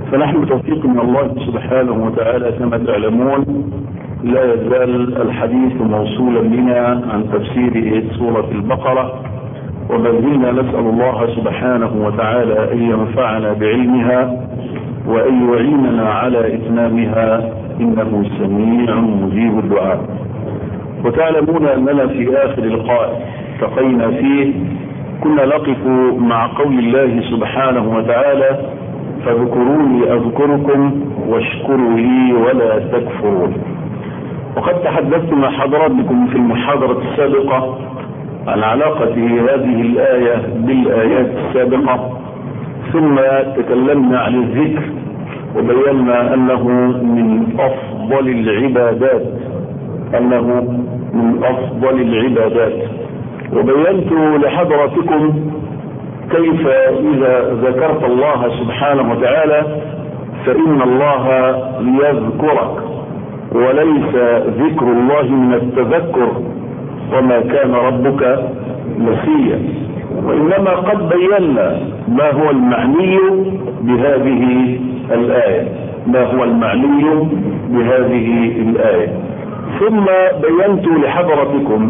فنحن بتوفيق من الله سبحانه وتعالى كما تعلمون لا يزال الحديث موصولا بنا عن تفسير سورة البقرة وما زلنا نسأل الله سبحانه وتعالى أن ينفعنا بعلمها وأن يعيننا على إتمامها إنه سميع مجيب الدعاء وتعلمون أننا في آخر لقاء التقينا فيه كنا نقف مع قول الله سبحانه وتعالى فاذكروني أذكركم واشكروا لي ولا تكفرون وقد تحدثت مع حضراتكم في المحاضرة السابقة عن علاقة هذه الآية بالآيات السابقة ثم تكلمنا عن الذكر وبينا أنه من أفضل العبادات أنه من أفضل العبادات وبينت لحضراتكم كيف إذا ذكرت الله سبحانه وتعالى فإن الله ليذكرك وليس ذكر الله من التذكر وما كان ربك نسيا وإنما قد بينا ما هو المعني بهذه الآية ما هو المعني بهذه الآية ثم بينت لحضرتكم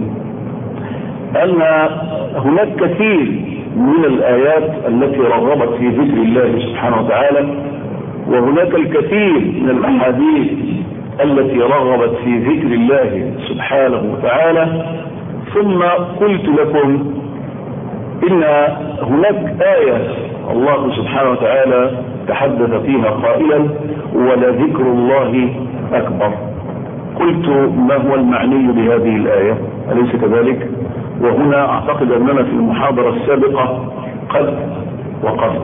أن هناك كثير من الآيات التي رغبت في ذكر الله سبحانه وتعالى وهناك الكثير من الأحاديث التي رغبت في ذكر الله سبحانه وتعالى ثم قلت لكم إن هناك آية الله سبحانه وتعالى تحدث فيها قائلا ولذكر الله أكبر قلت ما هو المعني بهذه الآية أليس كذلك وهنا أعتقد أننا في المحاضرة السابقة قد وقفنا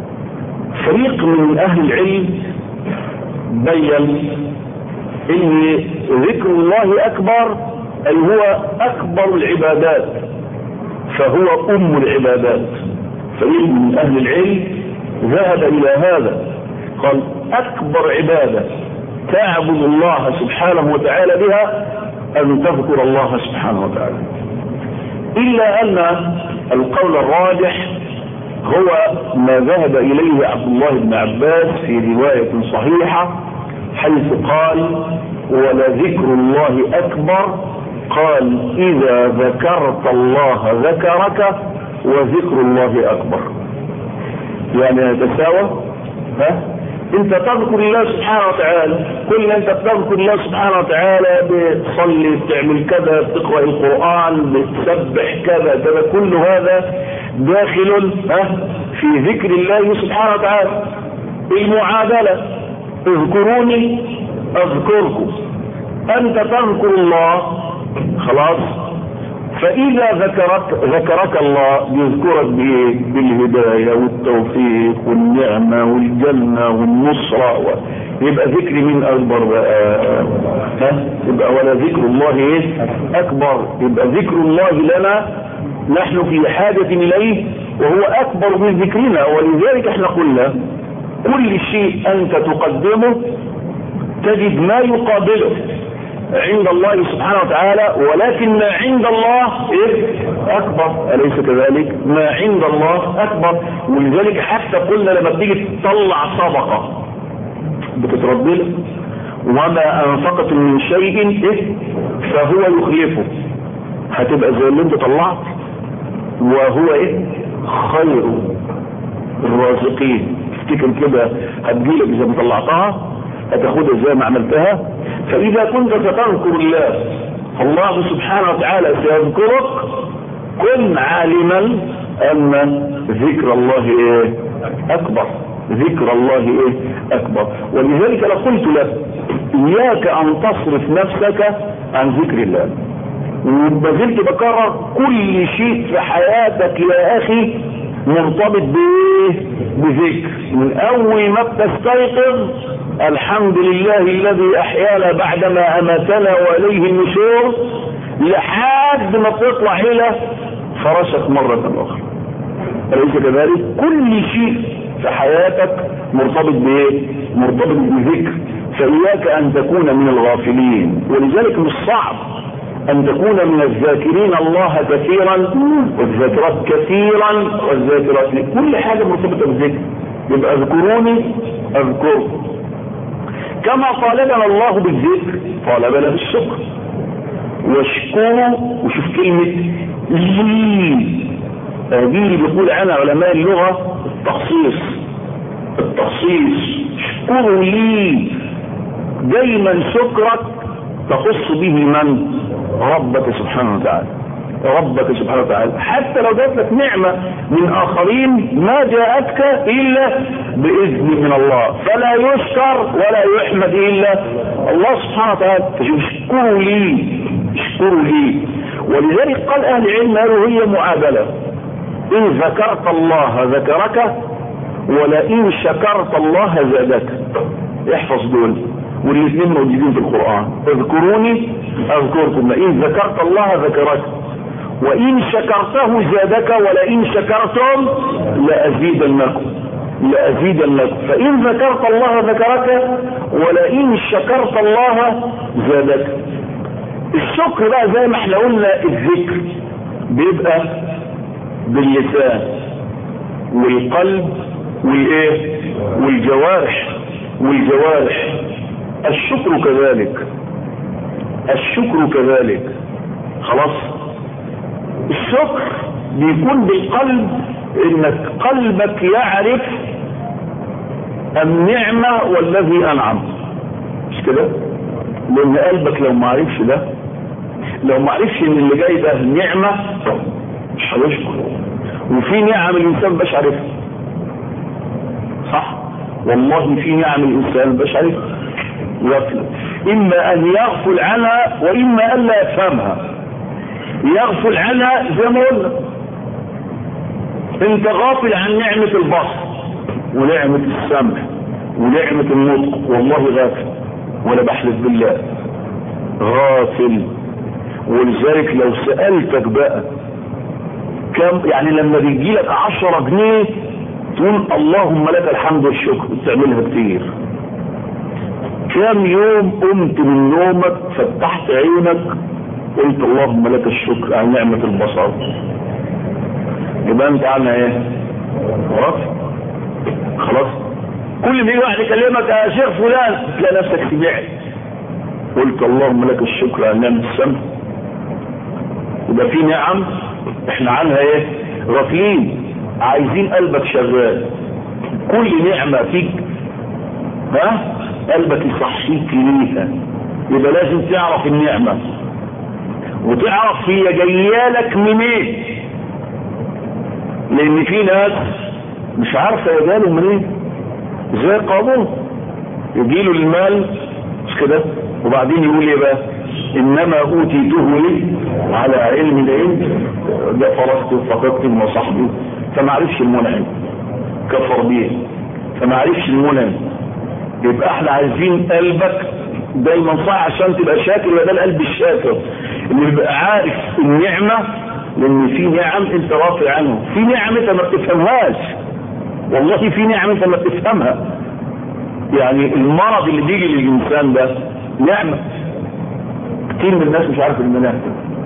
فريق من أهل العلم بين ان ذكر الله اكبر اي هو اكبر العبادات فهو ام العبادات فريق من اهل العلم ذهب الى هذا قال اكبر عبادة تعبد الله سبحانه وتعالى بها ان تذكر الله سبحانه وتعالى الا ان القول الراجح هو ما ذهب اليه عبد الله بن عباس في رواية صحيحة حيث قال ولذكر الله أكبر قال إذا ذكرت الله ذكرك وذكر الله أكبر يعني يتساوى ها انت تذكر الله سبحانه وتعالى كل انت بتذكر الله سبحانه وتعالى بتصلي بتعمل كذا بتقرأ القرآن بتسبح كذا كذا كل هذا داخل ها في ذكر الله سبحانه وتعالى المعادلة اذكروني اذكركم انت تذكر الله خلاص فاذا ذكرك ذكرك الله يذكرك بايه بالهداية والتوفيق والنعمة والجنة والنصرة و... يبقى ذكر مين اكبر بقى ها يبقى ولا ذكر الله ايه اكبر يبقى ذكر الله لنا نحن في حاجة اليه وهو اكبر من ذكرنا ولذلك احنا قلنا كل شيء انت تقدمه تجد ما يقابله عند الله سبحانه وتعالى ولكن ما عند الله إيه؟ اكبر اليس كذلك ما عند الله اكبر ولذلك حتى قلنا لما بتيجي تطلع صدقه بتتردد وما انفقت من شيء إيه؟ فهو يخلفه هتبقى زي اللي انت طلعت وهو ايه خير الرازقين تفتكر كده هتجيلك اذا ما طلعتها هتاخدها زي ما عملتها فاذا كنت ستذكر الله الله سبحانه وتعالى سيذكرك كن عالما ان ذكر الله ايه اكبر ذكر الله ايه اكبر ولذلك لقلت لك اياك ان تصرف نفسك عن ذكر الله وما زلت بكرر كل شيء في حياتك يا اخي مرتبط بايه بذكر من اول ما بتستيقظ الحمد لله الذي احيانا بعدما اماتنا واليه النشور لحد ما تطلع الى فرشك مرة اخرى أليس كذلك كل شيء في حياتك مرتبط بايه مرتبط بذكر فإياك أن تكون من الغافلين ولذلك مش صعب أن تكون من الذاكرين الله كثيرا والذاكرات كثيرا والذاكرات كل حاجة مرتبطة بالذكر يبقى اذكروني اذكركم كما طالبنا الله بالذكر طالبنا بالشكر واشكروا وشوف كلمة لي هذه اللي بيقول عنها علماء اللغة التخصيص التخصيص اشكروا لي دايما شكرك تخص به من ربك سبحانه وتعالى ربك سبحانه وتعالى حتى لو جات لك نعمة من آخرين ما جاءتك إلا بإذن من الله فلا يشكر ولا يحمد إلا الله سبحانه وتعالى اشكروا لي اشكروا لي ولذلك قال أهل العلم قالوا هي معادلة إن ذكرت الله ذكرك ولئن شكرت الله زادك احفظ دول والاثنين موجودين في القرآن اذكروني اذكركم لئن ذكرت الله ذكرك وإن شكرته زادك ولئن شكرتم لأزيدنكم لأزيدنكم فإن ذكرت الله ذكرك ولئن شكرت الله زادك الشكر بقى زي ما احنا قلنا الذكر بيبقى باللسان والقلب والايه والجوارح والجوارح الشكر كذلك الشكر كذلك خلاص الشكر بيكون بالقلب انك قلبك يعرف النعمة والذي انعم مش كده لان قلبك لو ما عرفش ده لو ما عرفش ان اللي جاي ده نعمة مش هيشكر وفي نعم الانسان مش عارفها صح والله في نعم الانسان مش عارفها يغفل اما ان يغفل عنها واما ان لا يفهمها يغفل عنها زي ما قلنا انت غافل عن نعمة البصر ونعمة السمع ونعمة النطق والله غافل وانا بحلف بالله غافل ولذلك لو سألتك بقى كم يعني لما بيجي لك عشرة جنيه تقول اللهم لك الحمد والشكر تعملها كتير كم يوم قمت من نومك فتحت عينك قلت اللهم لك الشكر على نعمة البصر يبقى انت عنا ايه خلاص خلاص كل ما يجي واحد يكلمك يا شيخ فلان تلاقي نفسك سمعت قلت اللهم لك الشكر على نعمة السمع يبقى في نعم احنا عنها ايه غافلين عايزين قلبك شغال كل نعمة فيك ها قلبك يصحيك ليها يبقى لازم تعرف النعمة وتعرف هي جايه لك منين لان في ناس مش عارفه هي جاله منين زي قارون يجيله المال مش كده وبعدين يقول ايه بقى انما اوتيته لي على علم العلم ده فرقت فقدت وصحبي فما عرفش المنعم كفر بيه فما عرفش المنعم يبقى احنا عايزين قلبك دايما صح عشان تبقى شاكر وده القلب الشاكر اللي يبقى عارف النعمة لان في نعم انت رافع عنه في نعم انت ما بتفهمهاش والله في نعم انت ما بتفهمها يعني المرض اللي بيجي للانسان ده نعمة كتير من الناس مش عارف المناعة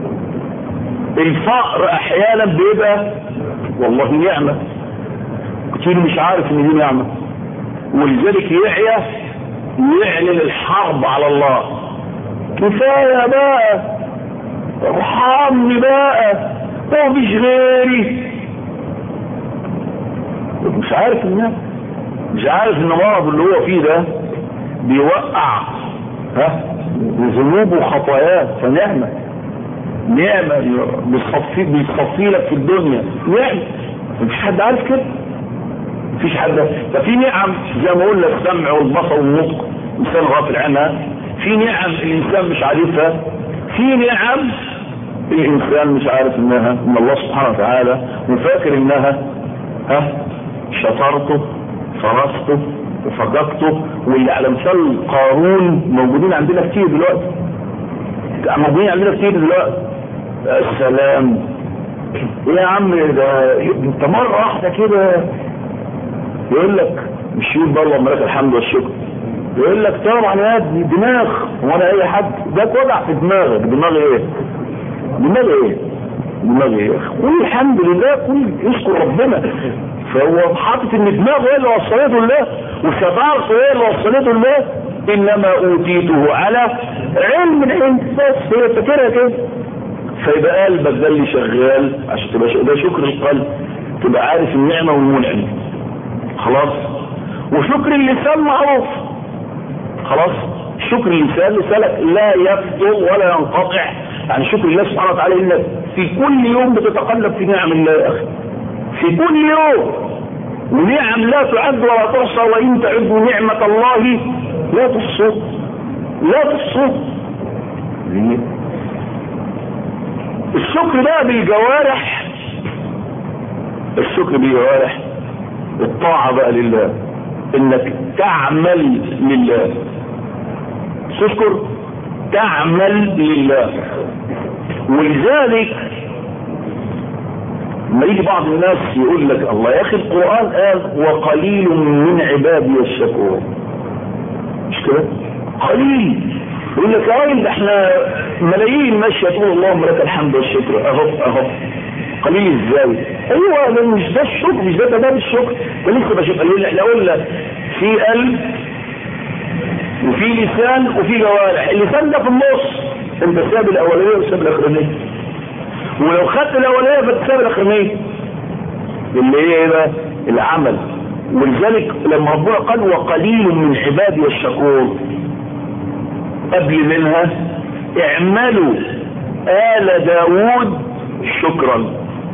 الفقر احيانا بيبقى والله نعمة كتير مش عارف ان دي نعمة ولذلك يعيا يعلن الحرب على الله كفاية بقى ارحمني بقى هو مفيش غيري مش عارف ان مش عارف ان المرض اللي هو فيه ده بيوقع ها ذنوبه وخطاياه فنعمة نعمة بيصفي بيصفي لك في الدنيا نعمة مفيش حد عارف كده مفيش حد ففي نعم زي ما قلنا السمع والبصر والنطق الانسان غافل عنها في نعم الانسان مش عارفها في نعم الانسان مش عارف انها من الله سبحانه وتعالى وفاكر انها ها شطرته فرسته وفقدته واللي على مثال قارون موجودين عندنا كتير دلوقتي موجودين عندنا كتير دلوقتي السلام ايه يا عم ده انت مره واحده كده يقول لك مش يقول بقى اللهم لك الحمد والشكر يقول لك طبعا يا ابني دماغ وانا اي حد ده وجع في دماغك دماغ ايه دماغ ايه دماغ ايه قول الحمد لله قول اشكر ربنا فهو حاطط ان دماغه هي اللي وصلته لله وشطارته هي اللي وصلته لله انما اوتيته على علم العلم بس هي فاكرها كده فيبقى قلبك ده اللي شغال عشان تبقى ده شكر القلب تبقى عارف النعمه والمنعم خلاص وشكر اللسان معروف خلاص شكر اللسان لسانك لا يفتر ولا ينقطع يعني شكر الله سبحانه وتعالى انك في كل يوم بتتقلب في نعم الله يا اخي في كل يوم ونعم لا تعد ولا تحصى وان تعدوا نعمة الله لا تحصوا لا تحصوا الشكر بقى بالجوارح الشكر بالجوارح الطاعة بقى لله انك تعمل لله تشكر تعمل لله ولذلك لما يجي بعض الناس يقول لك الله يا اخي القرآن قال وقليل من عبادي الشكور مش كده قليل يقول لك يا راجل ده احنا ملايين ماشيه تقول اللهم لك الحمد والشكر اهو اهو قليل ازاي ايوه ده مش ده الشكر مش ده ده الشكر ده لسه بشوف قليل احنا قلنا في قلب وفي لسان وفي جوارح اللسان ده في النص انت ساب الاولانيه وساب الاخرانيه ولو خدت الاولانيه فتساب الاخرانيه اللي هي ايه بقى العمل ولذلك لما ربنا قال وقليل من عبادي الشكور قبل منها اعملوا آل داود شكرا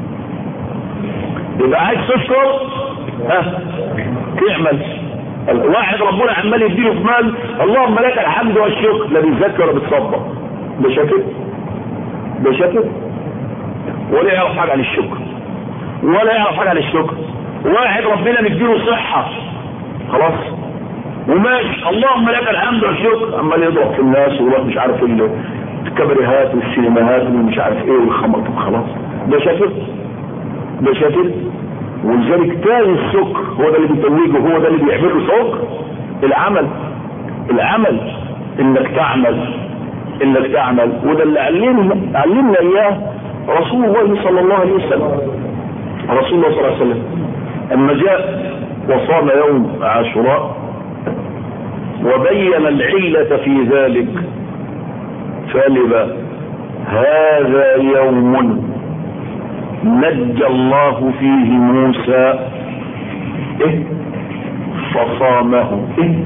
يبقى عايز تشكر ها تعمل واحد ربنا عمال يديله في مال اللهم لك الحمد والشكر لا بيذكر ولا بيتصدق ده شاكر ده شاكر ولا يعرف حاجه عن الشكر ولا يعرف حاجه عن الشكر واحد ربنا مديله صحه خلاص وماشي اللهم لك الحمد والشكر عمال يضرب في الناس ويروح مش عارف الكبريهات والسينماهات ومش عارف ايه والخمط خلاص ده شاكر ده شاكر ولذلك تاني السكر هو ده اللي بيتوجه هو ده اللي بيعمل له سكر العمل العمل انك تعمل انك تعمل وده اللي علمنا علمنا اياه رسول الله صلى الله عليه وسلم رسول الله صلى الله عليه وسلم اما جاء وصام يوم عاشوراء وبين العلة في ذلك فقال لي بقى هذا يوم نجى الله فيه موسى إيه فصامه إيه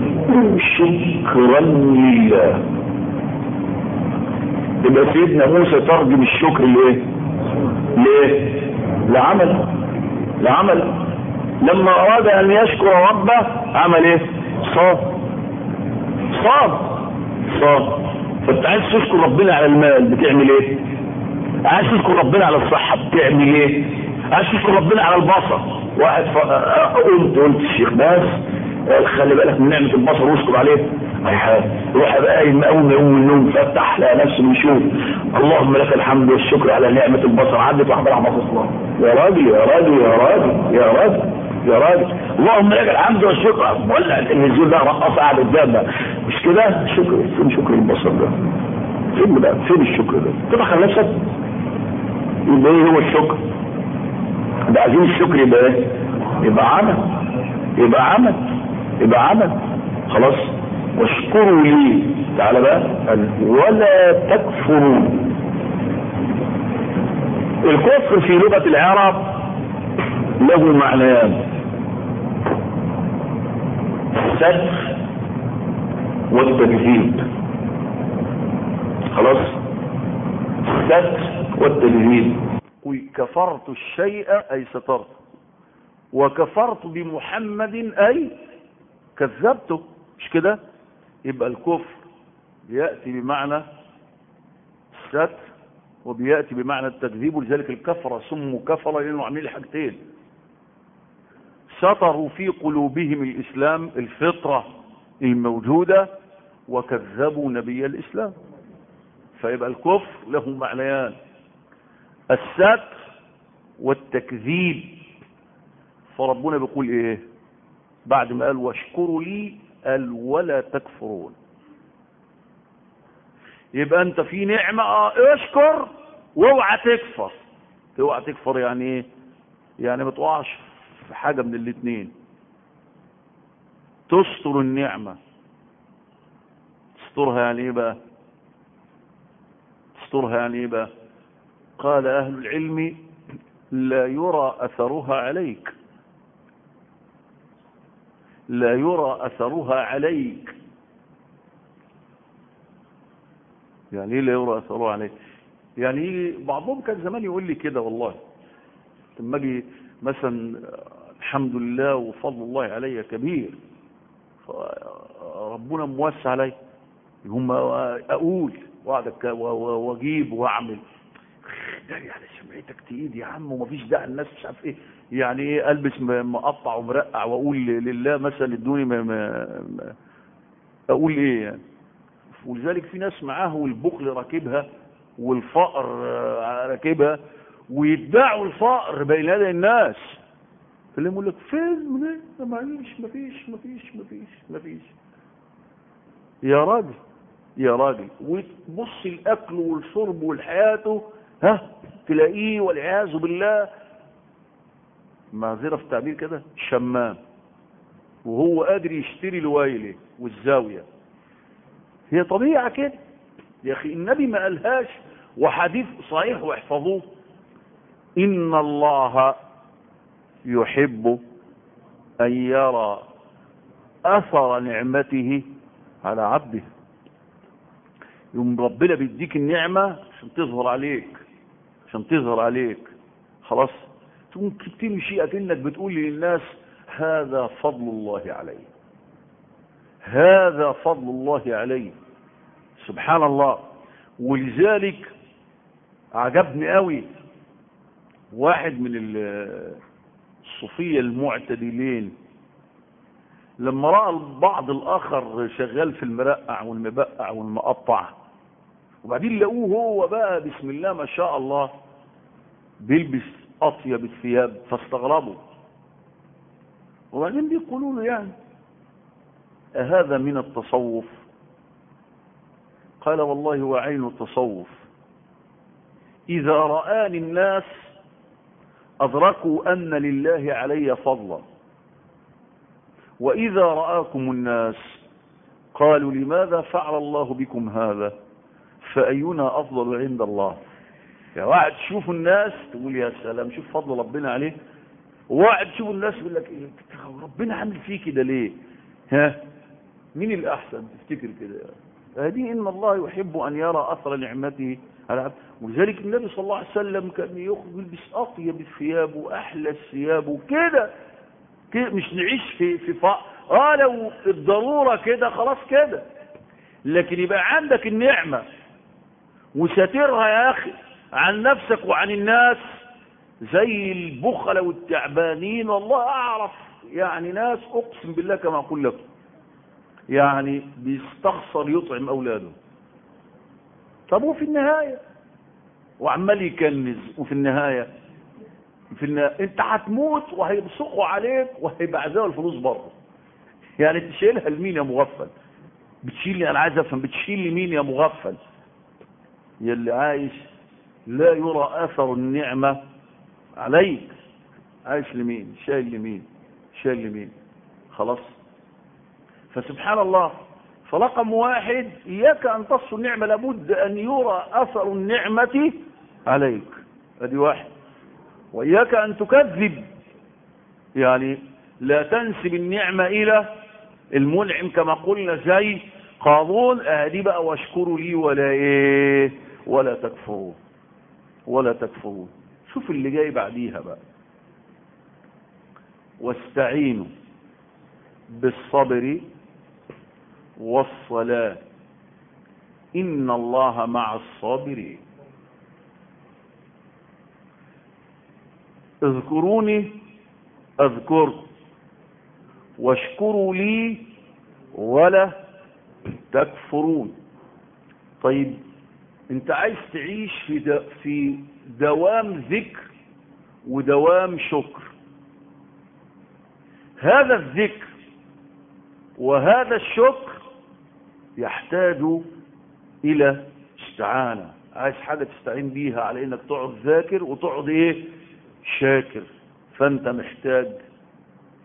شكرا لله يبقى سيدنا موسى ترجم الشكر ليه ليه لعمل لعمل لما اراد ان يشكر ربه عمل ايه صام صام صام فانت عايز تشكر ربنا على المال بتعمل ايه عايز تشكر ربنا على الصحة بتعمل ايه عايز تشكر ربنا على البصر واحد ف... قلت قلت الشيخ ناس خلي بالك من نعمة البصر واشكر عليه روح بقى قايم اول ما يقوم من النوم فتح لقى نفسه بيشوف اللهم لك الحمد والشكر على نعمة البصر عدت واحدة على الله يا راجل يا راجل يا راجل يا راجل يا راجل اللهم لك الحمد والشكر ولا النزول ده رقص قاعد قدامنا مش كده شكر فين شكر البصر ده فين ده فين الشكر ده تدخل نفسك يبقى ايه هو الشكر ده عايزين الشكر يبقى ايه يبقى عمل يبقى عمل يبقى عمل خلاص واشكروا لي تعالى بقى ولا تكفرون الكفر في لغة العرب له معنيان الستر والتكذيب خلاص الستر والتكذيب قل كفرت الشيء اي سترت وكفرت بمحمد اي كذبته مش كده يبقى الكفر بيأتي بمعنى الستر وبيأتي بمعنى التكذيب ولذلك الكفرة سموا كفرة لأنه عاملين حاجتين سطروا في قلوبهم الإسلام الفطرة الموجودة وكذبوا نبي الإسلام فيبقى الكفر له معنيان الستر والتكذيب فربنا بيقول ايه بعد ما قال واشكروا لي قال ولا تكفرون يبقى انت في نعمة اه اشكر واوعى تكفر اوعى تكفر يعني ايه يعني ما تقعش في حاجة من الاتنين تستر النعمة تسترها يعني ايه بقى تسترها يعني ايه بقى قال اهل العلم لا يرى اثرها عليك لا يرى اثرها عليك يعني ايه لا يرى اثرها عليك يعني إيه بعضهم كان زمان يقول لي كده والله لما اجي مثلا الحمد لله وفضل الله علي كبير ربنا موسع علي هم اقول واقعد واجيب واعمل داري على شمعتك تقيد يا عم ومفيش داعي الناس مش عارف ايه يعني ايه البس مقطع ومرقع واقول لله مثلا ادوني ما ما اقول ايه يعني ولذلك في ناس معاه والبخل راكبها والفقر راكبها ويدعوا الفقر بين يدي الناس اللي يقول لك فين منين ما معيش مفيش مفيش مفيش مفيش يا راجل يا راجل وتبص الاكل والشرب والحياته ها تلاقيه والعياذ بالله معذره في التعبير كده شمام وهو قادر يشتري الوايله والزاويه هي طبيعه كده يا اخي النبي ما قالهاش وحديث صحيح واحفظوه ان الله يحب ان يرى اثر نعمته على عبده يوم ربنا بيديك النعمة عشان تظهر عليك عشان تظهر عليك خلاص تقوم تمشي اكنك بتقول للناس هذا فضل الله علي هذا فضل الله علي سبحان الله ولذلك عجبني قوي واحد من الصوفية المعتدلين لما رأى بعض الآخر شغال في المرقع والمبقع والمقطع وبعدين لقوه هو بقى بسم الله ما شاء الله بيلبس أطيب الثياب فاستغربوا وبعدين بيقولوا له يعني أهذا من التصوف قال والله هو عين التصوف إذا رآني الناس أدركوا أن لله علي فضلا وإذا رآكم الناس قالوا لماذا فعل الله بكم هذا فأينا أفضل عند الله يعني واحد تشوف الناس تقول يا سلام شوف فضل ربنا عليه وواحد تشوف الناس يقول لك إيه ربنا عامل فيه كده ليه ها مين الأحسن تفتكر كده هذه إن الله يحب أن يرى أثر نعمته على عبد ولذلك النبي صلى الله عليه وسلم كان يلبس أطيب الثياب وأحلى الثياب وكده مش نعيش في في فقر اه لو الضروره كده خلاص كده لكن يبقى عندك النعمه وساترها يا اخي عن نفسك وعن الناس زي البخل والتعبانين والله اعرف يعني ناس اقسم بالله كما اقول لكم يعني بيستخسر يطعم اولاده طب وفي النهايه وعمال يكنز وفي النهايه في النهاية. انت هتموت وهيبصقوا عليك وهيبعزوا الفلوس بره يعني تشيلها لمين يا مغفل بتشيل انا عايز افهم بتشيل لمين يا مغفل يلي عايش لا يرى اثر النعمة عليك عايش لمين شايل لمين شايل لمين خلاص فسبحان الله فرقم واحد اياك ان تصل النعمة لابد ان يرى اثر النعمة عليك ادي واحد وإياك أن تكذب يعني لا تنسب النعمة إلى المنعم كما قلنا زي قارون أهدي بقى واشكروا لي ولا إيه ولا تكفرون ولا تكفرون شوف اللي جاي بعديها بقى واستعينوا بالصبر والصلاة إن الله مع الصابرين اذكروني اذكركم واشكروا لي ولا تكفرون طيب انت عايز تعيش في د... في دوام ذكر ودوام شكر هذا الذكر وهذا الشكر يحتاج الى استعانة عايز حاجة تستعين بيها على انك تقعد ذاكر وتقعد ايه شاكر فانت محتاج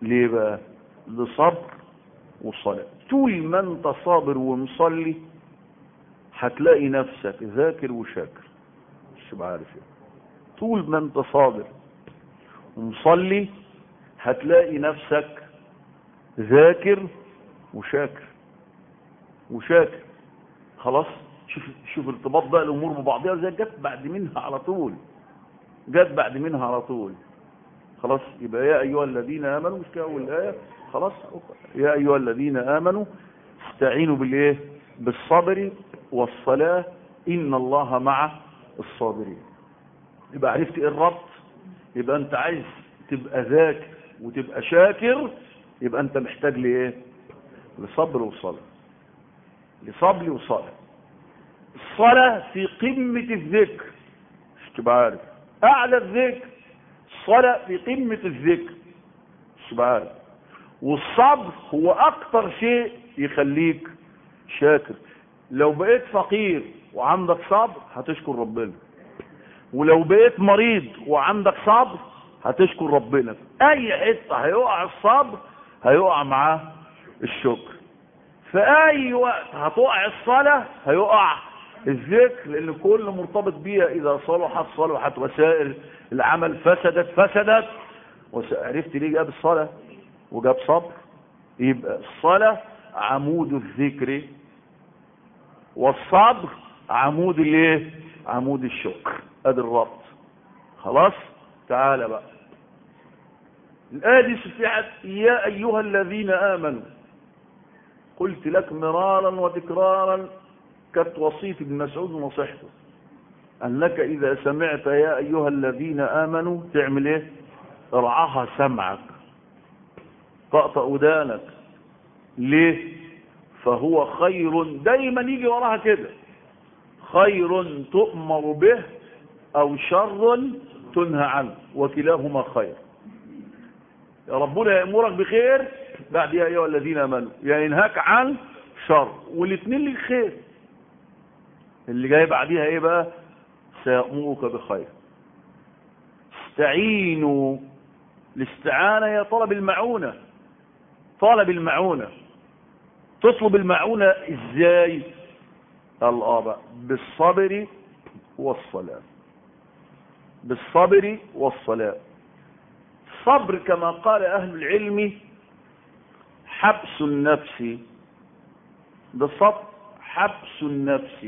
ليه بقى لصبر وصلاة طول ما انت صابر ومصلي هتلاقي نفسك ذاكر وشاكر مش عارف ايه طول ما انت صابر ومصلي هتلاقي نفسك ذاكر وشاكر وشاكر خلاص شوف شوف ارتباط بقى الامور ببعضها زي جت بعد منها على طول جت بعد منها على طول خلاص يبقى يا ايها الذين امنوا مش كده اول ايه خلاص يا ايها الذين امنوا استعينوا بالايه بالصبر والصلاه ان الله مع الصابرين يبقى عرفت ايه الربط يبقى انت عايز تبقى ذاكر وتبقى شاكر يبقى انت محتاج لايه لصبر وصلاه لصبر وصلاه الصلاه في قمه الذكر مش تبقى عارف اعلى الذكر الصلاه في قمه الذكر مش تبقى عارف والصبر هو اكتر شيء يخليك شاكر لو بقيت فقير وعندك صبر هتشكر ربنا ولو بقيت مريض وعندك صبر هتشكر ربنا اي حته هيقع الصبر هيقع معاه الشكر في اي وقت هتقع الصلاه هيقع الذكر لان كل مرتبط بيها اذا صلحت صلحت وسائر العمل فسدت فسدت عرفت ليه جاب الصلاه وجاب صبر يبقى الصلاه عمود الذكر والصبر عمود الايه عمود الشكر ادي الربط خلاص تعالى بقى الآية دي سفعت يا أيها الذين آمنوا قلت لك مرارا وتكرارا كانت وصية ابن مسعود ونصيحته أنك إذا سمعت يا أيها الذين آمنوا تعمل إيه ارعاها سمعك طأطأ ودانك ليه فهو خير دايما يجي وراها كده خير تؤمر به أو شر تنهى عنه وكلاهما خير يا ربنا يأمرك بخير بعد يا أيها الذين آمنوا يا ينهاك عن شر والاثنين لك خير اللي جاي بعديها ايه بقى سيأمرك بخير استعينوا الاستعانة هي طلب المعونة طلب المعونة تطلب المعونة ازاي قال اه بقى بالصبر والصلاة بالصبر والصلاة الصبر كما قال أهل العلم حبس النفس ده الصبر حبس النفس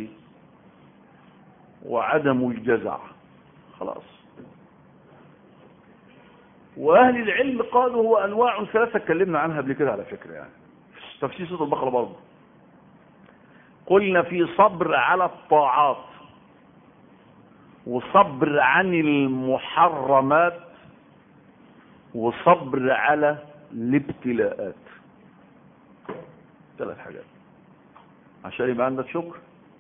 وعدم الجزع خلاص وأهل العلم قالوا هو أنواع ثلاثة اتكلمنا عنها قبل كده على فكرة يعني في تفسير سورة البقرة برضه قلنا في صبر على الطاعات وصبر عن المحرمات وصبر على الابتلاءات ثلاث حاجات عشان يبقى عندك شكر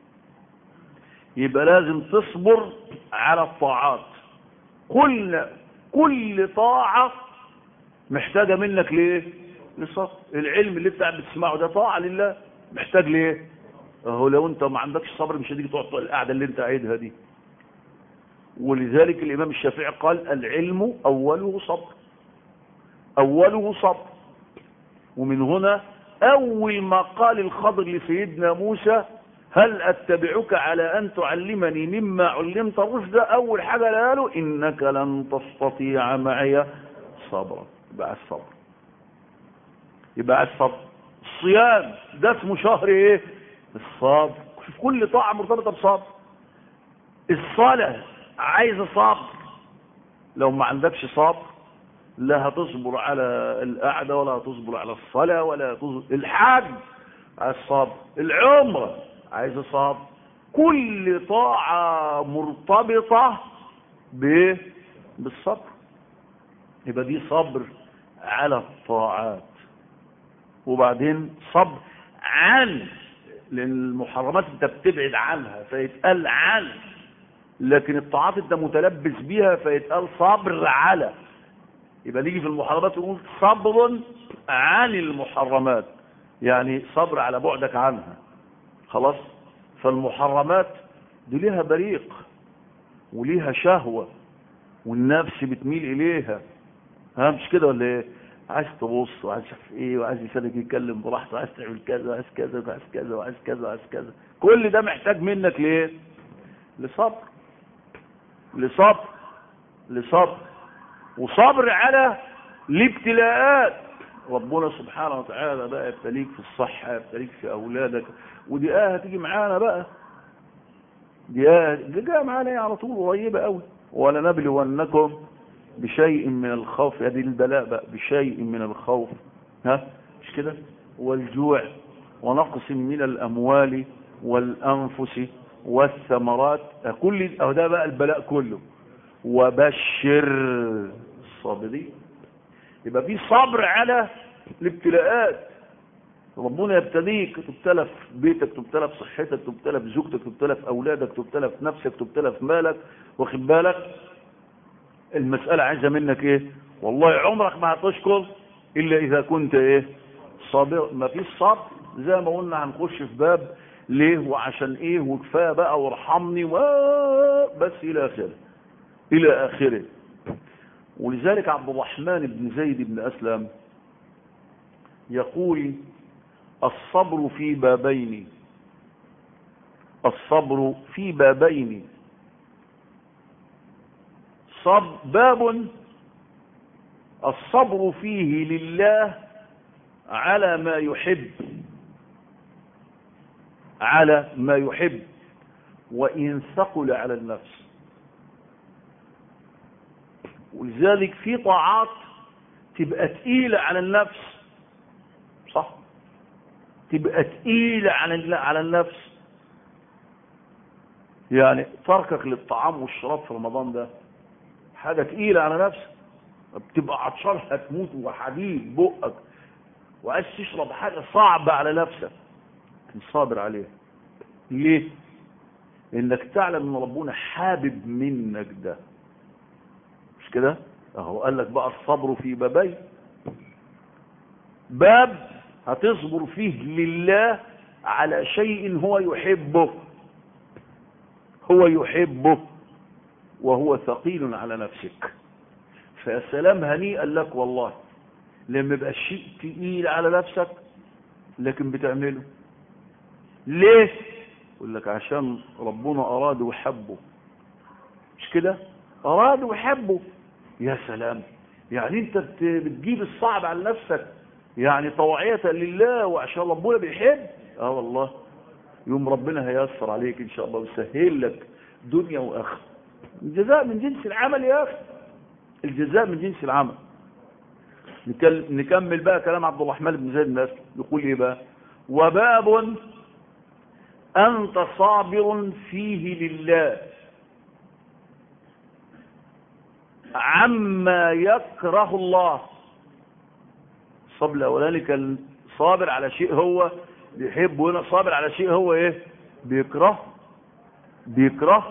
يبقى لازم تصبر على الطاعات كل كل طاعة محتاجة منك ليه لصبر العلم اللي انت قاعد بتسمعه ده طاعة لله محتاج ليه اهو لو انت ما عندكش صبر مش هتيجي تقعد القعده اللي انت قاعدها دي ولذلك الامام الشافعي قال العلم اوله صبر اوله صبر ومن هنا اول ما قال الخضر لسيدنا موسى هل اتبعك على ان تعلمني مما علمت رشدا اول حاجه قاله انك لن تستطيع معي صبرا يبقى الصبر يبقى الصبر الصيام ده اسمه شهر ايه الصبر شوف كل طاعة مرتبطة بصبر الصلاة عايزة صبر لو ما عندكش صبر لا هتصبر على القعدة ولا هتصبر على الصلاة ولا هتصبر الحج عايز صبر العمرة عايز صبر كل طاعة مرتبطة ب بالصبر يبقى دي صبر على الطاعات وبعدين صبر عن لان المحرمات انت بتبعد عنها فيتقال عن لكن الطاعات انت متلبس بيها فيتقال صبر على يبقى نيجي في المحرمات نقول صبر عن المحرمات يعني صبر على بعدك عنها خلاص فالمحرمات دي ليها بريق وليها شهوة والنفس بتميل إليها ها مش كده ولا ايه عايز تبص وعايز شاف ايه وعايز لسانك يتكلم براحته عايز تعمل كذا وعايز كذا وعايز كذا وعايز كذا وعايز كذا كل ده محتاج منك ليه لصبر لصبر لصبر وصبر على الابتلاءات ربنا سبحانه وتعالى بقى يبتليك في الصحة يبتليك في أولادك ودي آه هتيجي معانا بقى دي آه دي جاء معانا على طول قريبة قوي ولا نبلونكم بشيء من الخوف هذه البلاء بقى بشيء من الخوف ها مش كده والجوع ونقص من الأموال والأنفس والثمرات كل أو ده بقى البلاء كله وبشر الصابرين يبقى في صبر على الابتلاءات ربنا يبتليك تبتلى في بيتك تبتلى في صحتك تبتلى في زوجتك تبتلى في اولادك تبتلى في نفسك تبتلى في مالك واخد بالك المسألة عايزة منك ايه والله عمرك ما هتشكر الا اذا كنت ايه صابر ما فيش صبر زي ما قلنا هنخش في باب ليه وعشان ايه وكفايه بقى وارحمني بس الى اخره الى اخره ولذلك عبد الرحمن بن زيد بن اسلم يقول الصبر في بابين الصبر في بابين صب باب الصبر فيه لله على ما يحب على ما يحب وإن ثقل على النفس ولذلك في طاعات تبقى تقيلة على النفس صح تبقى تقيلة على على النفس يعني تركك للطعام والشراب في رمضان ده حاجة تقيلة على نفسك بتبقى عطشان هتموت وحديد بقك وعايز تشرب حاجة صعبة على نفسك صابر عليها ليه انك تعلم ان ربنا حابب منك ده مش كده اهو قال لك بقى الصبر في بابين باب هتصبر فيه لله على شيء هو يحبه هو يحبه وهو ثقيل على نفسك فيا سلام هنيئا لك والله لما يبقى الشيء تقيل على نفسك لكن بتعمله ليه يقول لك عشان ربنا اراد وحبه مش كده اراد وحبه يا سلام يعني انت بتجيب الصعب على نفسك يعني طوعية لله وعشان ربنا بيحب اه والله يوم ربنا هيسر عليك ان شاء الله ويسهل لك دنيا واخره الجزاء من جنس العمل يا اخي الجزاء من جنس العمل نكمل بقى كلام عبد الرحمن بن زيد الناس يقول ايه بقى وباب أنت صابر فيه لله عما يكره الله الصبر الأولاني كان صابر على شيء هو بيحبه هنا صابر على شيء هو ايه بيكره بيكره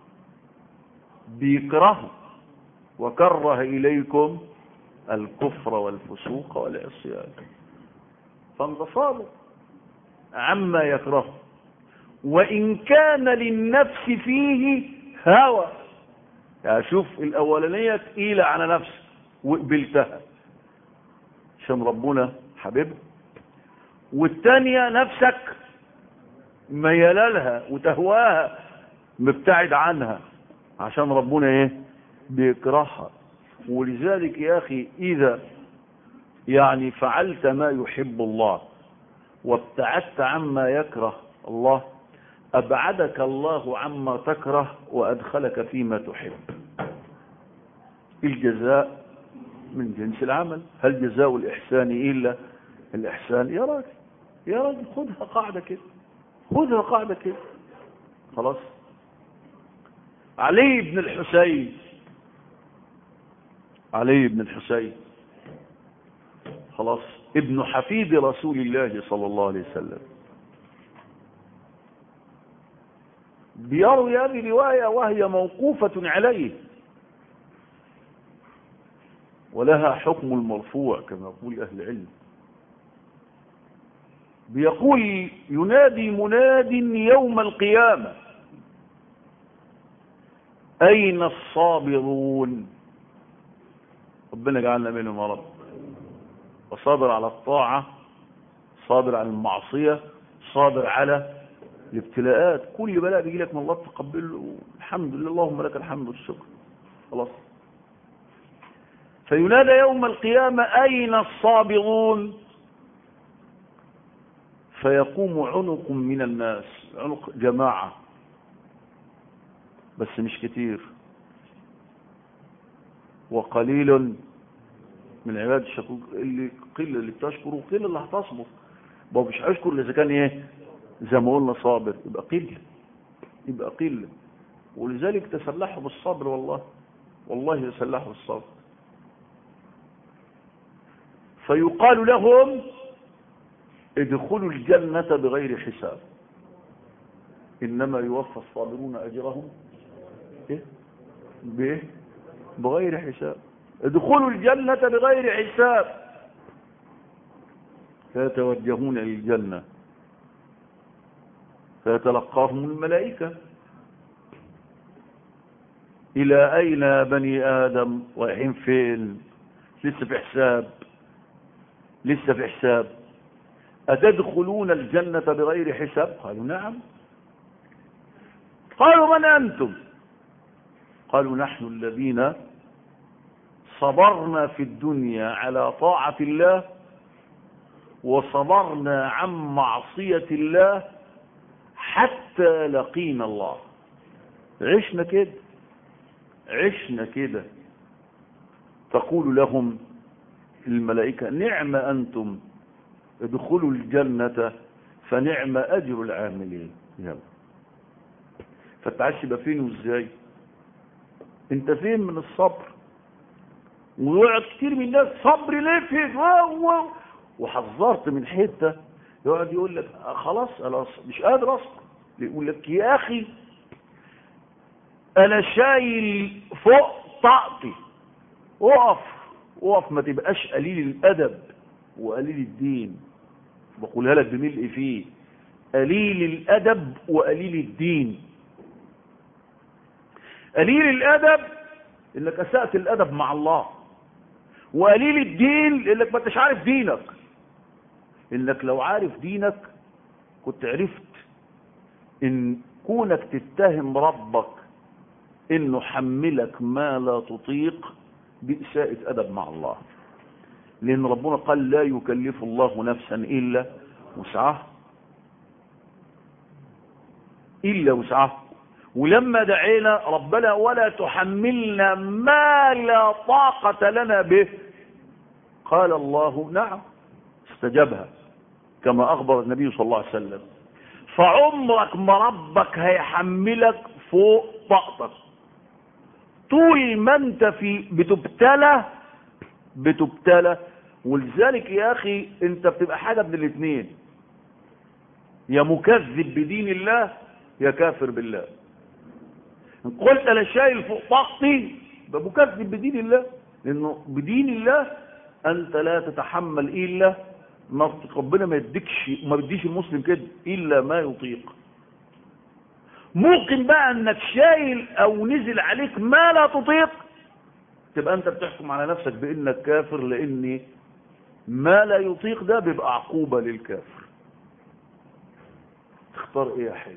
بيكره وكره إليكم الكفر والفسوق والعصيان فانت صابر عما يكره وإن كان للنفس فيه هوى يعني شوف الأولانية تقيلة على نفس وقبلتها عشان ربنا حبيبها والتانية نفسك ميلالها وتهواها مبتعد عنها عشان ربنا ايه بيكرهها ولذلك يا أخي إذا يعني فعلت ما يحب الله وابتعدت عما يكره الله أبعدك الله عما تكره وأدخلك فيما تحب الجزاء من جنس العمل هل جزاء الإحسان إلا الإحسان يا راجل يا راجل خذها قاعدة كده خذها قاعدة كده خلاص علي بن الحسين علي بن الحسين خلاص ابن حفيد رسول الله صلى الله عليه وسلم بيروي هذه رواية وهي موقوفة عليه ولها حكم المرفوع كما يقول أهل العلم بيقول ينادي مناد يوم القيامة أين الصابرون ربنا جعلنا منهم يا رب وصابر على الطاعة صابر على المعصية صابر على الابتلاءات كل بلاء بيجي لك من الله تقبله الحمد لله اللهم لك الحمد والشكر خلاص فينادى يوم القيامة أين الصابرون فيقوم عنق من الناس عنق جماعة بس مش كتير وقليل من عباد الشكور اللي قلة اللي بتشكر وقلة اللي هتصبر ما مش هيشكر اذا كان ايه زي ما قلنا صابر يبقى قلة يبقى قلة ولذلك تسلحوا بالصبر والله والله تسلحوا بالصبر فيقال لهم ادخلوا الجنة بغير حساب إنما يوفى الصابرون أجرهم إيه؟ بإيه؟ بغير حساب ادخلوا الجنة بغير حساب فيتوجهون للجنة فيتلقاهم الملائكة إلى أين يا بني آدم رايحين فين لسه في حساب لسه في حساب أتدخلون الجنة بغير حساب قالوا نعم قالوا من أنتم قالوا نحن الذين صبرنا في الدنيا على طاعة الله وصبرنا عن معصية الله حتى لقينا الله عشنا كده عشنا كده تقول لهم الملائكة نعم أنتم ادخلوا الجنة فنعم أجر العاملين يلا فتعش يبقى فين وازاي انت فين من الصبر ويقعد كتير من الناس صبر ليه فين واو وحذرت من حته يقعد يقول لك خلاص انا مش قادر اصبر يقول لك يا اخي انا شايل فوق طاقتي اقف اقف ما تبقاش قليل الادب وقليل الدين بقولها لك بملء فيه قليل الادب وقليل الدين قليل الادب انك اسأت الادب مع الله وقليل الدين لانك ما انتش عارف دينك انك لو عارف دينك كنت عرفت ان كونك تتهم ربك انه حملك ما لا تطيق بإساءة ادب مع الله لان ربنا قال لا يكلف الله نفسا الا وسعها الا وسعها ولما دعينا ربنا ولا تحملنا ما لا طاقة لنا به قال الله نعم استجابها كما أخبر النبي صلى الله عليه وسلم فعمرك ما ربك هيحملك فوق طاقتك طول ما انت في بتبتلى بتبتلى ولذلك يا اخي انت بتبقى حاجة من الاثنين يا مكذب بدين الله يا كافر بالله ان قلت انا شايل فوق طاقتي يبقى مكذب بدين الله لانه بدين الله انت لا تتحمل الا ما ربنا ما يديكش ما بيديش المسلم كده الا ما يطيق ممكن بقى انك شايل او نزل عليك ما لا تطيق تبقى انت بتحكم على نفسك بانك كافر لان ما لا يطيق ده بيبقى عقوبة للكافر تختار ايه يا حلو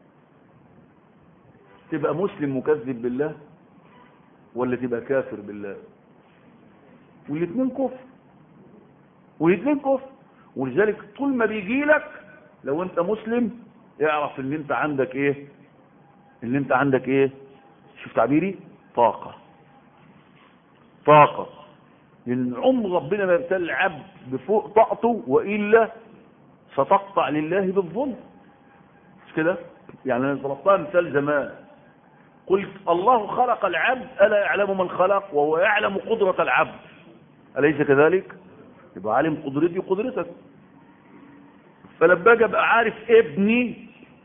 تبقى مسلم مكذب بالله ولا تبقى كافر بالله والاثنين كفر والاثنين كفر ولذلك طول ما بيجي لك لو انت مسلم اعرف ان انت عندك ايه ان انت عندك ايه شوف تعبيري طاقة طاقة لان عمر ربنا ما يبتلي العبد بفوق طاقته والا ستقطع لله بالظلم مش كده يعني انا ضربتها مثال زمان قلت الله خلق العبد ألا يعلم من خلق وهو يعلم قدرة العبد أليس كذلك يبقى عالم قدرتي وقدرتك فلما اجي ابقى عارف ابني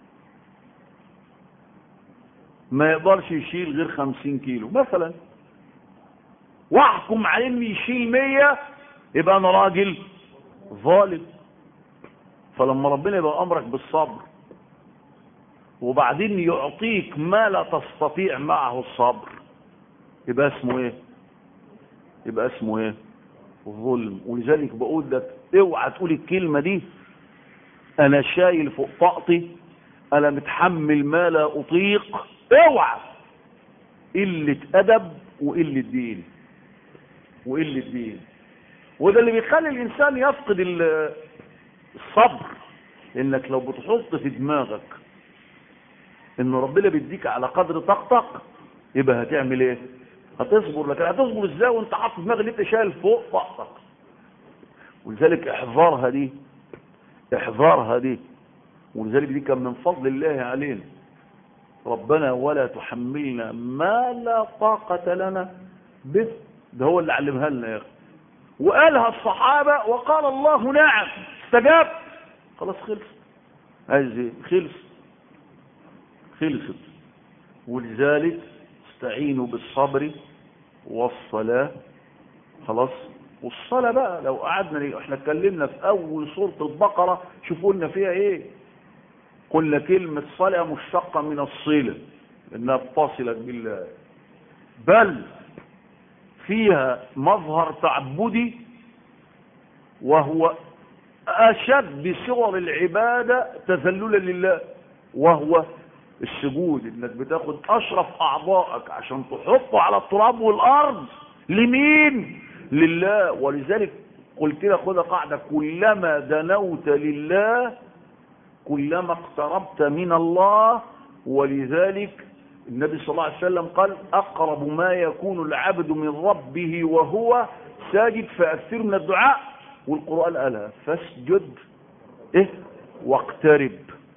ما يقدرش يشيل غير خمسين كيلو مثلا واحكم عليه انه يشيل مية يبقى انا راجل ظالم فلما ربنا يبقى امرك بالصبر وبعدين يعطيك ما لا تستطيع معه الصبر يبقى اسمه ايه يبقى اسمه ايه ظلم ولذلك بقول لك اوعى تقول الكلمة دي انا شايل فوق طاقتي انا متحمل ما لا اطيق اوعى قلة ادب وقلة دين وقلة دين وده اللي بيخلي الانسان يفقد الصبر انك لو بتحط في دماغك ان ربنا بيديك على قدر طاقتك يبقى هتعمل ايه هتصبر لكن هتصبر ازاي وانت حاطط دماغك اللي انت شايل فوق طاقتك ولذلك احذرها دي احذرها دي ولذلك دي كان من فضل الله علينا ربنا ولا تحملنا ما لا طاقة لنا به ده هو اللي علمها لنا يا اخي وقالها الصحابة وقال الله نعم استجاب خلاص خلص عايز ايه خلص خلصت ولذلك استعينوا بالصبر والصلاة خلاص والصلاة بقى لو قعدنا احنا اتكلمنا في اول سورة البقرة شوفوا لنا فيها ايه قلنا كلمة صلاة مشتقة من الصلة انها اتصلت بالله بل فيها مظهر تعبدي وهو أشد صور العبادة تذللا لله وهو السجود انك بتاخد اشرف اعضائك عشان تحطه على التراب والارض لمين لله ولذلك قلت لك خد قاعدة كلما دنوت لله كلما اقتربت من الله ولذلك النبي صلى الله عليه وسلم قال أقرب ما يكون العبد من ربه وهو ساجد فأكثر من الدعاء والقرآن قالها فاسجد إيه واقترب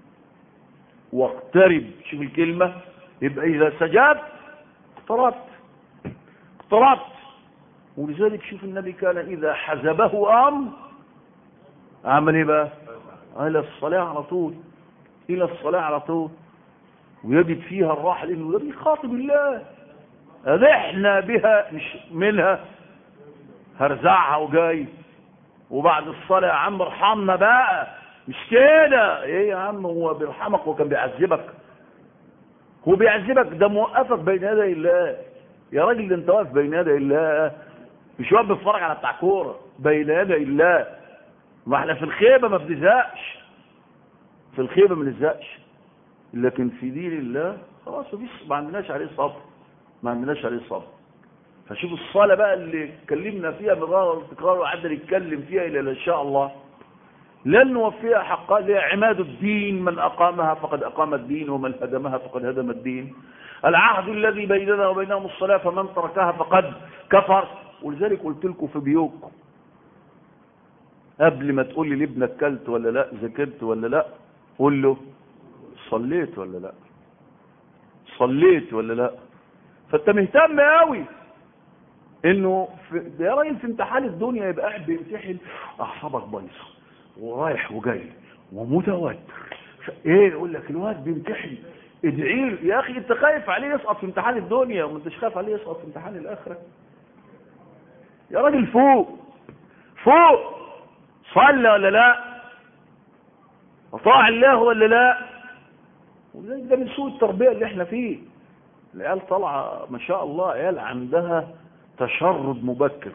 واقترب شوف الكلمة يبقى إذا سجدت اقتربت اقتربت ولذلك شوف النبي كان إذا حزبه أمر عمل إيه بقى إلى الصلاة على طول إلى الصلاة على طول ويجد فيها الراحة لأنه ده بيخاطب الله احنا بها مش منها هرزعها وجاي وبعد الصلاة يا عم ارحمنا بقى مش كده ايه يا عم هو بيرحمك هو كان بيعذبك هو بيعذبك ده موقفك بين يدي الله يا راجل ده انت واقف بين يدي الله مش واقف بتتفرج على بتاع كوره بين يدي الله ما احنا في الخيبه ما بنزهقش في الخيبه ما بنزهقش لكن في دين الله خلاص مفيش ما عندناش عليه صبر ما عندناش عليه صبر فشوف الصلاة بقى اللي اتكلمنا فيها مرارا وتكرار وقعدنا نتكلم فيها إلى إن شاء الله لن نوفيها حقها لها عماد الدين من أقامها فقد أقام الدين ومن هدمها فقد هدم الدين العهد الذي بيننا وبينهم الصلاة فمن تركها فقد كفر ولذلك قلت لكم في بيوتكم قبل ما تقول لي لابنك كلت ولا لا ذاكرت ولا لا قول له صليت ولا لا صليت ولا لا فانت مهتم قوي انه في يا راجل في امتحان الدنيا يبقى قاعد بيمتحن اعصابك بايظه ورايح وجاي ومتوتر ايه يقول لك الواد بيمتحن ادعي له يا اخي انت خايف عليه يسقط في امتحان الدنيا وما انتش خايف عليه يسقط في امتحان الاخره يا راجل فوق فوق صلى ولا لا اطاع الله ولا لا وذلك ده من سوء التربيه اللي احنا فيه العيال طالعه ما شاء الله عيال عندها تشرد مبكر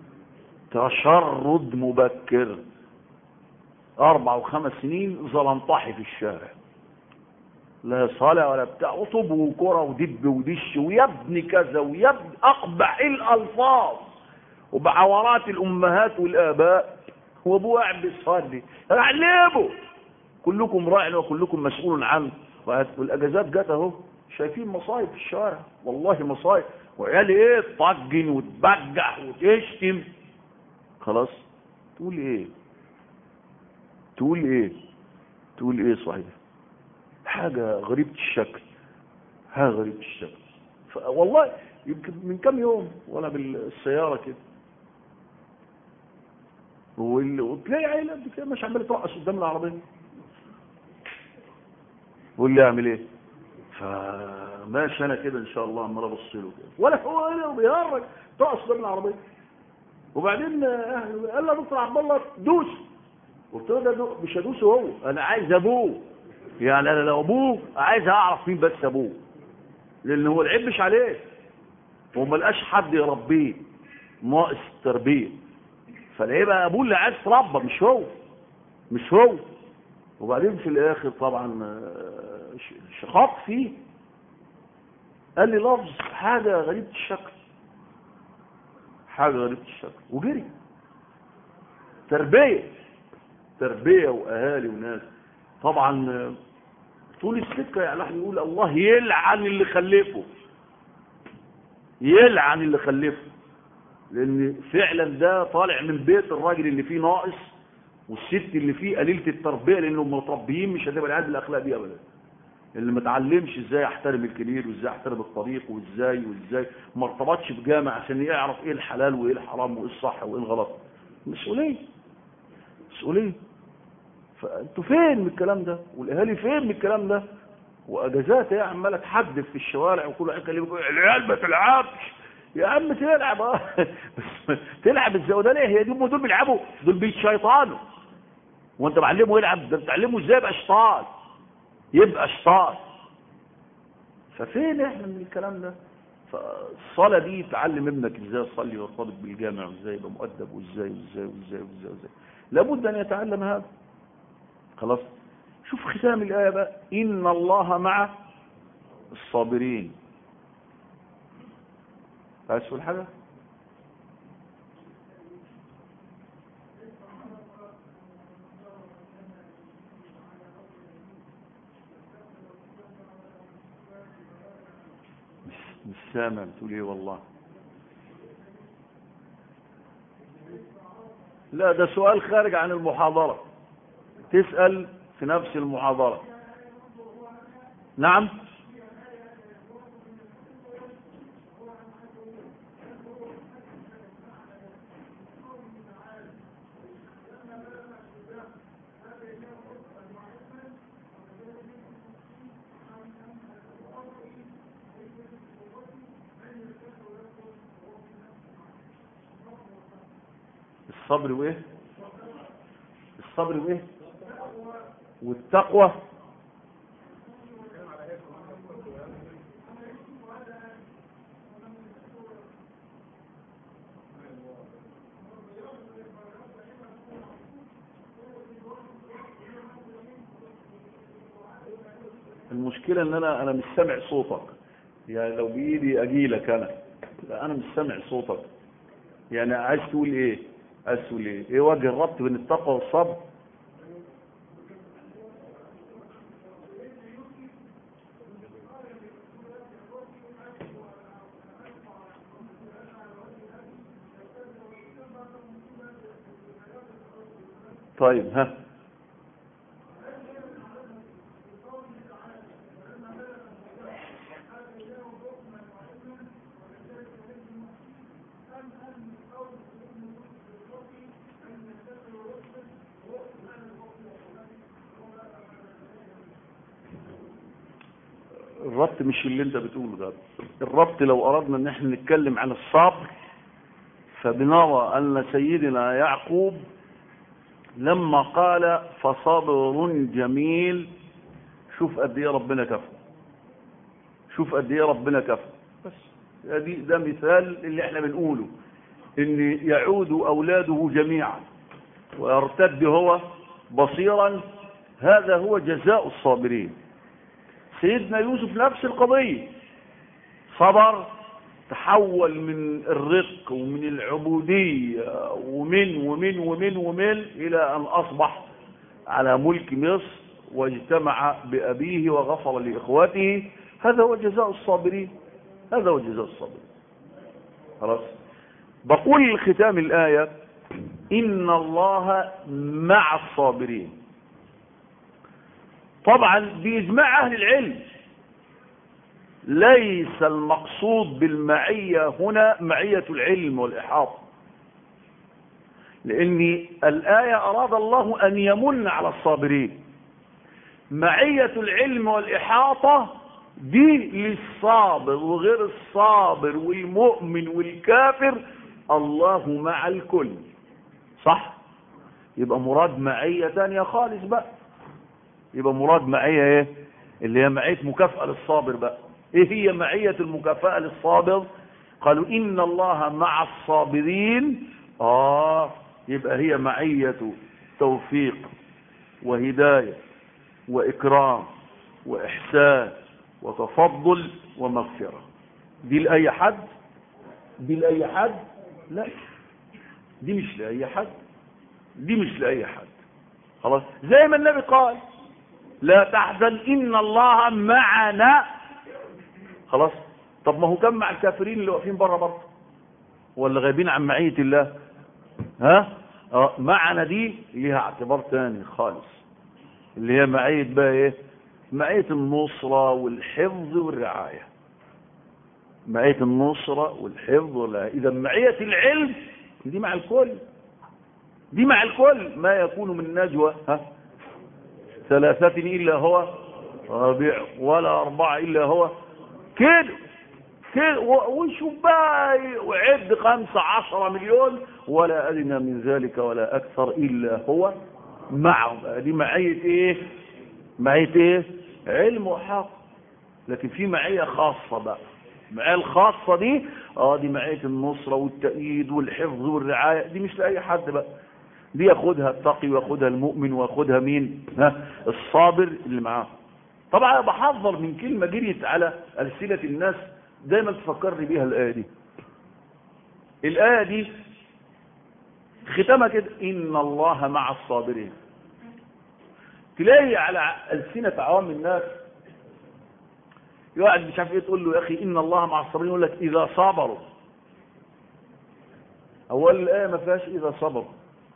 تشرد مبكر اربع وخمس سنين زلنطحي في الشارع لا صلاة ولا بتاع وطب وكرة ودب ودش ويا ابن كذا ويا ابن اقبح الالفاظ وبعورات الامهات والاباء وابوه قاعد بيصلي علمه كلكم راع وكلكم مسؤول عنه والاجازات جت اهو شايفين مصايب في الشارع والله مصايب وعيال ايه تطجن وتبجح وتشتم خلاص تقول ايه تقول ايه تقول ايه صحيح حاجة غريبة الشكل حاجة غريبة الشكل والله يمكن من كم يوم وانا بالسيارة كده وتلاقي عيلة قد كده مش عمال ترقص قدام العربية واللي يعمل ايه فماشي انا كده ان شاء الله عمال ابص له كده ولا هو انا بيهرج تقص قدام العربيه وبعدين قال له دكتور عبد الله دوس قلت له ده مش هدوسه هو انا عايز ابوه يعني انا لو ابوه عايز اعرف مين بس ابوه لان هو العيب مش عليه وما لقاش حد يربيه ناقص التربيه فلاقيه بقى ابوه اللي عايز تربى مش هو مش هو وبعدين في الاخر طبعا آه، ش- شقاق فيه قال لي لفظ حاجه غريبه الشكل حاجه غريبه الشكل وجري تربيه تربيه واهالي وناس طبعا آه، طول السكه يعني الواحد يقول الله يلعن اللي خلفه يلعن اللي خلفه لان فعلا ده طالع من بيت الراجل اللي فيه ناقص والست اللي فيه قليله التربيه لانهم متربيين مش هتبقى العيال بالاخلاق دي ابدا اللي ما اتعلمش ازاي احترم الكبير وازاي احترم الطريق وازاي وازاي ما ارتبطش بجامع عشان يعرف ايه الحلال وايه الحرام وايه الصح وايه الغلط مسؤوليه مسؤوليه فانتوا فين من الكلام ده والاهالي فين من الكلام ده واجازات هي عماله تحدف في الشوارع وكل واحد يكلمك يقول العيال ما تلعبش يا عم تلعب اه بس تلعب ازاي وده ليه هي دي هم دول بيلعبوا دول بيشيطانوا وانت معلمه يلعب ده بتعلمه ازاي يبقى شيطان يبقى شيطان ففين احنا من الكلام ده فالصلاه دي تعلم ابنك ازاي يصلي ويرتبط بالجامع وازاي يبقى مؤدب وازاي وازاي وازاي وازاي, وإزاي. لابد ان يتعلم هذا خلاص شوف ختام الايه بقى ان الله مع الصابرين عايز تقول حاجه مش مش سامع بتقول ايه والله لا ده سؤال خارج عن المحاضرة تسأل في نفس المحاضرة نعم الصبر وايه الصبر وايه والتقوى المشكلة ان انا انا مش سامع صوتك يعني لو بايدي اجيلك انا لا انا مش سامع صوتك يعني عايز تقول ايه عايز تقول ايه ايه وجه الربط بين التقوى والصبر طيب ها الربط مش اللي انت بتقوله ده الربط لو اردنا ان احنا نتكلم عن الصبر فبنرى ان سيدنا يعقوب لما قال فصبر جميل شوف قد ايه ربنا كفى شوف قد ايه ربنا كفى بس دي ده مثال اللي احنا بنقوله ان يعود اولاده جميعا ويرتد هو بصيرا هذا هو جزاء الصابرين سيدنا يوسف نفس القضية صبر تحول من الرق ومن العبودية ومن ومن ومن ومن إلى أن أصبح على ملك مصر واجتمع بأبيه وغفر لإخوته هذا هو جزاء الصابرين هذا هو جزاء الصابرين خلاص بقول ختام الآية إن الله مع الصابرين طبعا بإجماع أهل العلم ليس المقصود بالمعية هنا معية العلم والإحاطة لأن الآية أراد الله أن يمن على الصابرين معية العلم والإحاطة دي للصابر وغير الصابر والمؤمن والكافر الله مع الكل صح يبقى مراد معية تانية خالص بقى يبقى مراد معية ايه اللي هي معية مكافأة للصابر بقى ايه هي معية المكافأة للصابر قالوا ان الله مع الصابرين اه يبقى هي معية توفيق وهداية وإكرام وإحسان وتفضل ومغفرة دي لأي حد دي لأي حد لا دي مش لأي حد دي مش لأي حد خلاص زي ما النبي قال لا تحزن إن الله معنا خلاص طب ما هو كان مع الكافرين اللي واقفين بره برضه ولا غايبين عن معية الله ها اه معنا دي ليها اعتبار تاني خالص اللي هي معية بقى ايه معية النصرة والحفظ والرعاية معية النصرة والحفظ والرعاية إذا معية العلم دي مع الكل دي مع الكل ما يكون من نجوى ها ثلاثة إلا هو ربيع ولا أربعة إلا هو كده كده وشوف بقى وعد خمسة عشرة مليون ولا أدنى من ذلك ولا أكثر إلا هو معه دي معية إيه معية إيه علم وحق لكن في معية خاصة بقى المعية الخاصة دي اه دي معية النصرة والتأييد والحفظ والرعاية دي مش لأي حد بقى دي ياخدها التقي وياخدها المؤمن وياخدها مين ها الصابر اللي معاه طبعا بحذر من كلمة جريت على ألسنة الناس دايما تفكرني بيها الآية دي الآية دي ختمها كده إن الله مع الصابرين تلاقي على ألسنة عوام الناس يقعد مش عارف ايه تقول له يا اخي ان الله مع الصابرين يقول لك اذا صبروا اول الايه ما فيهاش اذا صبروا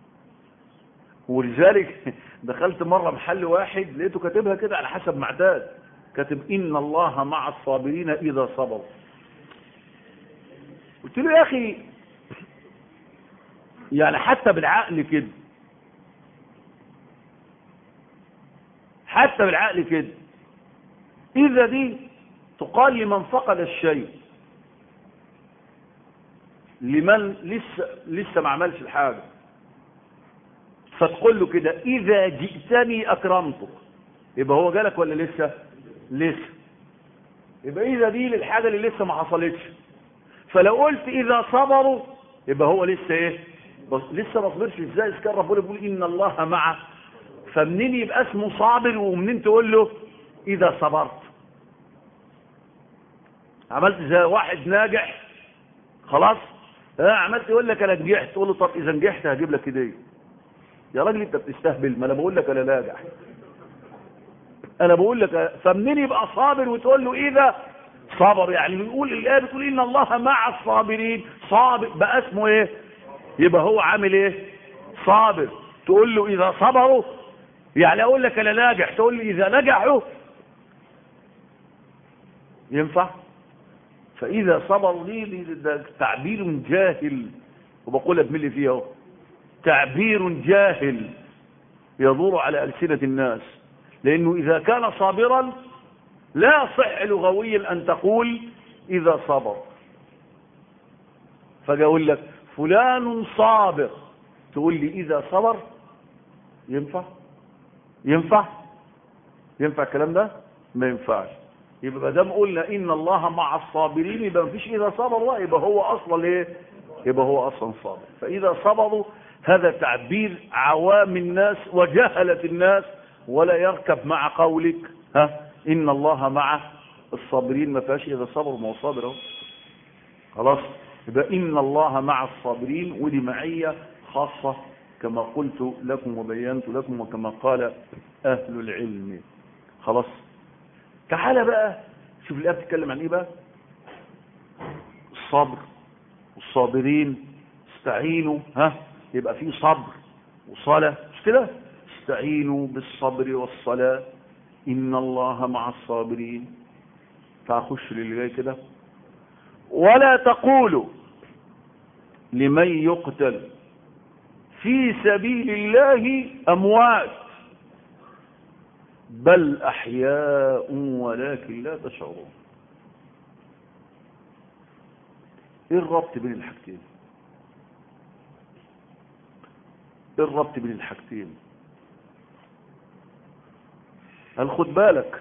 ولذلك دخلت مره محل واحد لقيته كاتبها كده على حسب معداد كاتب ان الله مع الصابرين اذا صبروا قلت له يا اخي يعني حتى بالعقل كده حتى بالعقل كده اذا دي تقال لمن فقد الشيء لمن لسه لسه ما عملش الحاجه فتقول له كده اذا جئتني اكرمتك يبقى هو جالك ولا لسه لسه يبقى اذا دي للحاجه اللي لسه ما حصلتش فلو قلت اذا صبروا يبقى هو لسه ايه بس لسه ما صبرش ازاي اذا كان ربنا بيقول ان الله معه فمنين يبقى اسمه صابر ومنين تقول له اذا صبرت عملت زي واحد ناجح خلاص اه عملت يقول لك انا نجحت تقول له طب اذا نجحت هجيب لك هديه يا راجل انت بتستهبل ما انا بقول لك انا ناجح انا بقول لك فمنين يبقى صابر وتقول له اذا صبر يعني بيقول الايه بتقول ان الله مع الصابرين صابر بقى اسمه ايه يبقى هو عامل ايه صابر تقول له اذا صبروا يعني اقول لك انا ناجح تقول لي اذا نجحوا ينفع فاذا صبروا لي ده تعبير جاهل وبقولها بملي فيها اهو تعبير جاهل يدور على ألسنة الناس لأنه إذا كان صابرا لا صح لغويا أن تقول إذا صبر فجأة أقول لك فلان صابر تقول لي إذا صبر ينفع ينفع ينفع الكلام ده ما ينفعش يبقى ما دام قلنا ان الله مع الصابرين يبقى ما فيش اذا صبر يبقى هو اصلا ايه يبقى هو اصلا صابر فاذا صبروا هذا تعبير عوام الناس وجهلة الناس ولا يركب مع قولك ها ان الله مع الصابرين ما فيهاش اذا صبروا ما هو صابر اهو خلاص يبقى ان الله مع الصابرين ودي معيه خاصه كما قلت لكم وبينت لكم وكما قال اهل العلم خلاص تعالى بقى شوف الايه بتتكلم عن ايه بقى الصبر والصابرين استعينوا ها يبقى في صبر وصلاة مش كده استعينوا بالصبر والصلاة إن الله مع الصابرين فأخش للي جاي كده ولا تقولوا لمن يقتل في سبيل الله أموات بل أحياء ولكن لا تشعرون ايه الربط بين الحاجتين ايه الربط بين الحاجتين هل خد بالك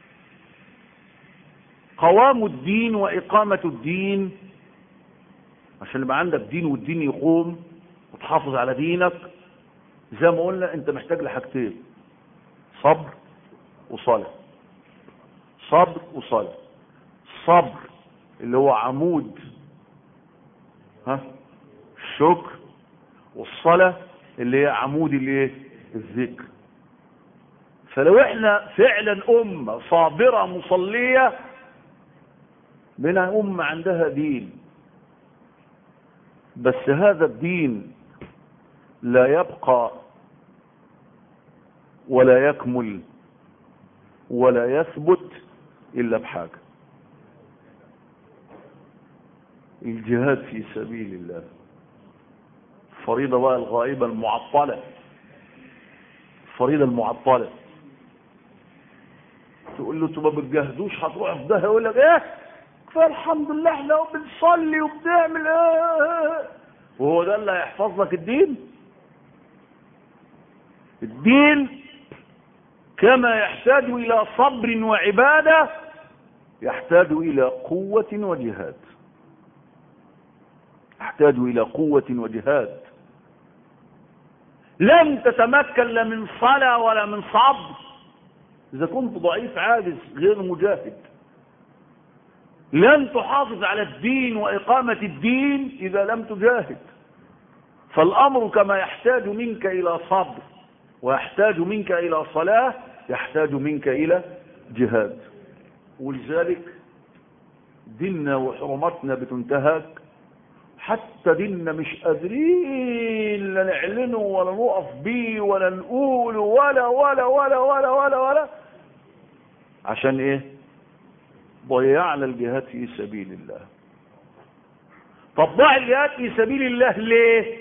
قوام الدين وإقامة الدين عشان يبقى عندك دين والدين يقوم وتحافظ على دينك زي ما قلنا انت محتاج لحاجتين صبر وصلاة صبر وصلاة صبر اللي هو عمود ها الشكر والصلاة اللي هي عمود الايه الذكر فلو احنا فعلا امة صابرة مصلية بنا امة عندها دين بس هذا الدين لا يبقى ولا يكمل ولا يثبت الا بحاجة الجهاد في سبيل الله فريضة بقى الغائبة المعطلة فريضة المعطلة تقول له انتوا ما بتجهدوش هتروح في ده يقول لك ايه كفايه الحمد لله احنا بنصلي وبنعمل ايه وهو ده اللي هيحفظ لك الدين الدين كما يحتاج الى صبر وعباده يحتاج الى قوه وجهاد يحتاج الى قوه وجهاد لن تتمكن لا من صلاه ولا من صبر اذا كنت ضعيف عاجز غير مجاهد لن تحافظ على الدين واقامه الدين اذا لم تجاهد فالامر كما يحتاج منك الى صبر ويحتاج منك الى صلاه يحتاج منك الى جهاد ولذلك ديننا وحرماتنا بتنتهك حتى ديننا مش قادرين لا نعلنه ولا نقف بيه ولا نقوله ولا ولا ولا ولا ولا ولا عشان ايه ضيعنا الجهاد في سبيل الله طب ضاع الجهاد في سبيل الله ليه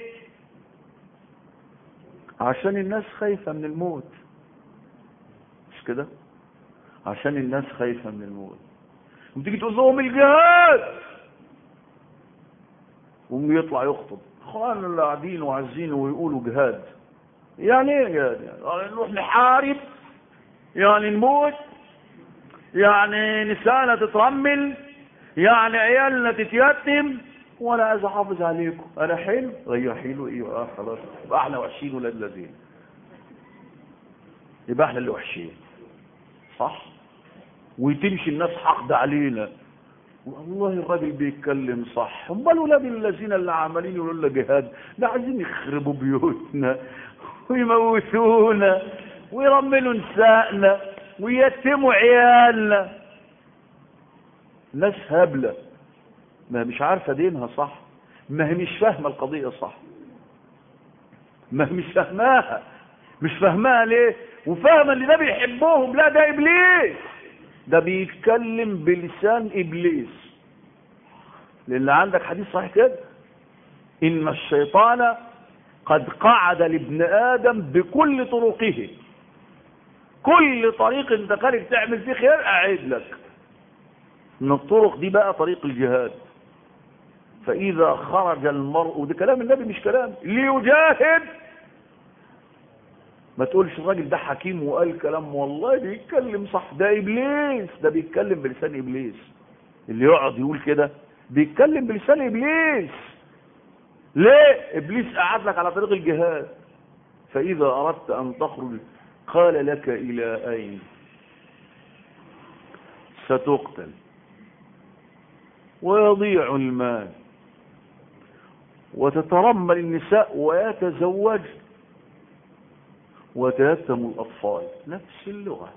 عشان الناس خايفة من الموت مش كده عشان الناس خايفة من الموت وتيجي تقول لهم الجهاد وهم يطلع يخطب اخواننا اللي قاعدين وعايزين ويقولوا جهاد يعني ايه جهاد يعني نروح نحارب يعني نموت يعني نساءنا تترمل يعني عيالنا تتيتم وانا عايز احافظ عليكم انا حلو ايوه حلو ايوه اه خلاص يبقى احنا وحشين ولاد الذين يبقى احنا اللي وحشين صح وتمشي الناس حقد علينا والله الراجل بيتكلم صح امال ولاد الذين اللي عمالين يقولوا لنا جهاد ده عايزين يخربوا بيوتنا ويموتونا ويرملوا نسائنا ويتموا عيالنا ناس هبله ما مش عارفه دينها صح ما هي مش فاهمه القضيه صح ما هي مش فاهماها مش فاهماها ليه وفاهمه ان ده بيحبهم لا ده ابليس ده بيتكلم بلسان ابليس لان عندك حديث صحيح كده ان الشيطان قد قعد لابن ادم بكل طرقه كل طريق انت خارج تعمل فيه خير اعد لك من الطرق دي بقى طريق الجهاد فاذا خرج المرء وده كلام النبي مش كلام ليجاهد ما تقولش الراجل ده حكيم وقال كلام والله بيتكلم صح ده ابليس ده بيتكلم بلسان ابليس اللي يقعد يقول كده بيتكلم بلسان ابليس ليه ابليس قعد لك على طريق الجهاد فاذا اردت ان تخرج قال لك الى اين ستقتل ويضيع المال وتترمل النساء ويتزوج وتيتم الأطفال نفس اللغة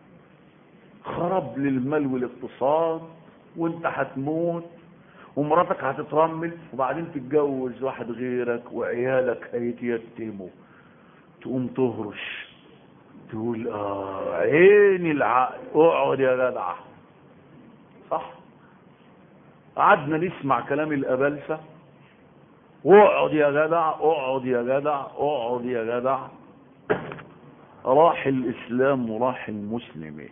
خرب للمال والاقتصاد وانت هتموت ومراتك هتترمل وبعدين تتجوز واحد غيرك وعيالك هيتيتموا تقوم تهرش تقول اه عيني العقل اقعد يا جدع صح قعدنا نسمع كلام الابلسه اقعد يا جدع اقعد يا جدع اقعد يا جدع راح الإسلام وراح المسلمين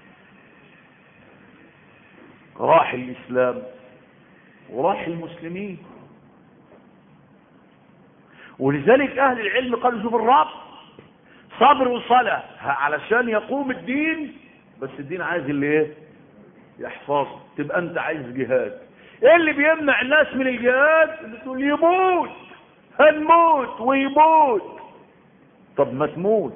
راح الإسلام وراح المسلمين ولذلك أهل العلم قالوا شوف الرب صبر وصلاة علشان يقوم الدين بس الدين عايز اللي ايه يحفظه تبقى انت عايز جهاد ايه اللي بيمنع الناس من الجهاد بتقول يموت هنموت ويموت طب ما تموت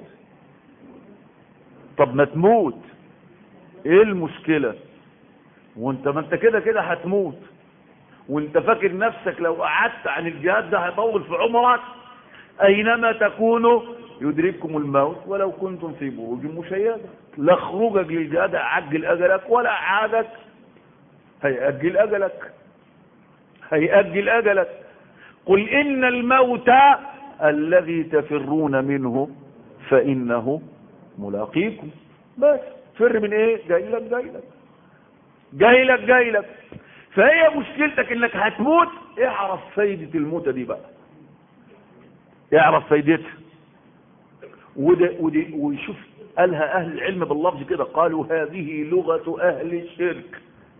طب ما تموت ايه المشكلة وانت ما انت كده كده هتموت وانت فاكر نفسك لو قعدت عن الجهاد ده هيطول في عمرك اينما تكونوا يدرككم الموت ولو كنتم في بروج مشيدة لا خروجك للجهاد هيعجل اجلك ولا عادك هيأجل اجلك هيأجل اجلك قل ان الموت الذي تفرون منه فانه ملاقيكم بس فر من ايه جاي لك جاي لك جاي لك جاي لك فهي مشكلتك انك هتموت اعرف فايدة الموتة دي بقى اعرف فايدتها وده وده ويشوف قالها اهل العلم باللفظ كده قالوا هذه لغة اهل الشرك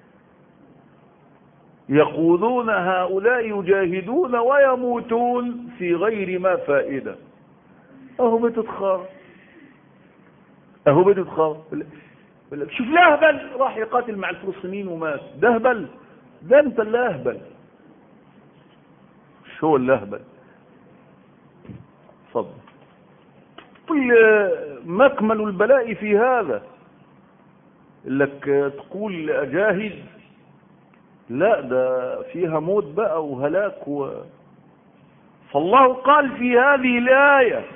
يقولون هؤلاء يجاهدون ويموتون في غير ما فائدة اهو بتتخار اهو بتتخار شوف لهبل راح يقاتل مع الفلسطينيين ومات ده هبل ده انت اللي اهبل شو اللهبل اتفضل كل مكمل البلاء في هذا لك تقول اجاهد لا ده فيها موت بقى وهلاك و... فالله قال في هذه الآية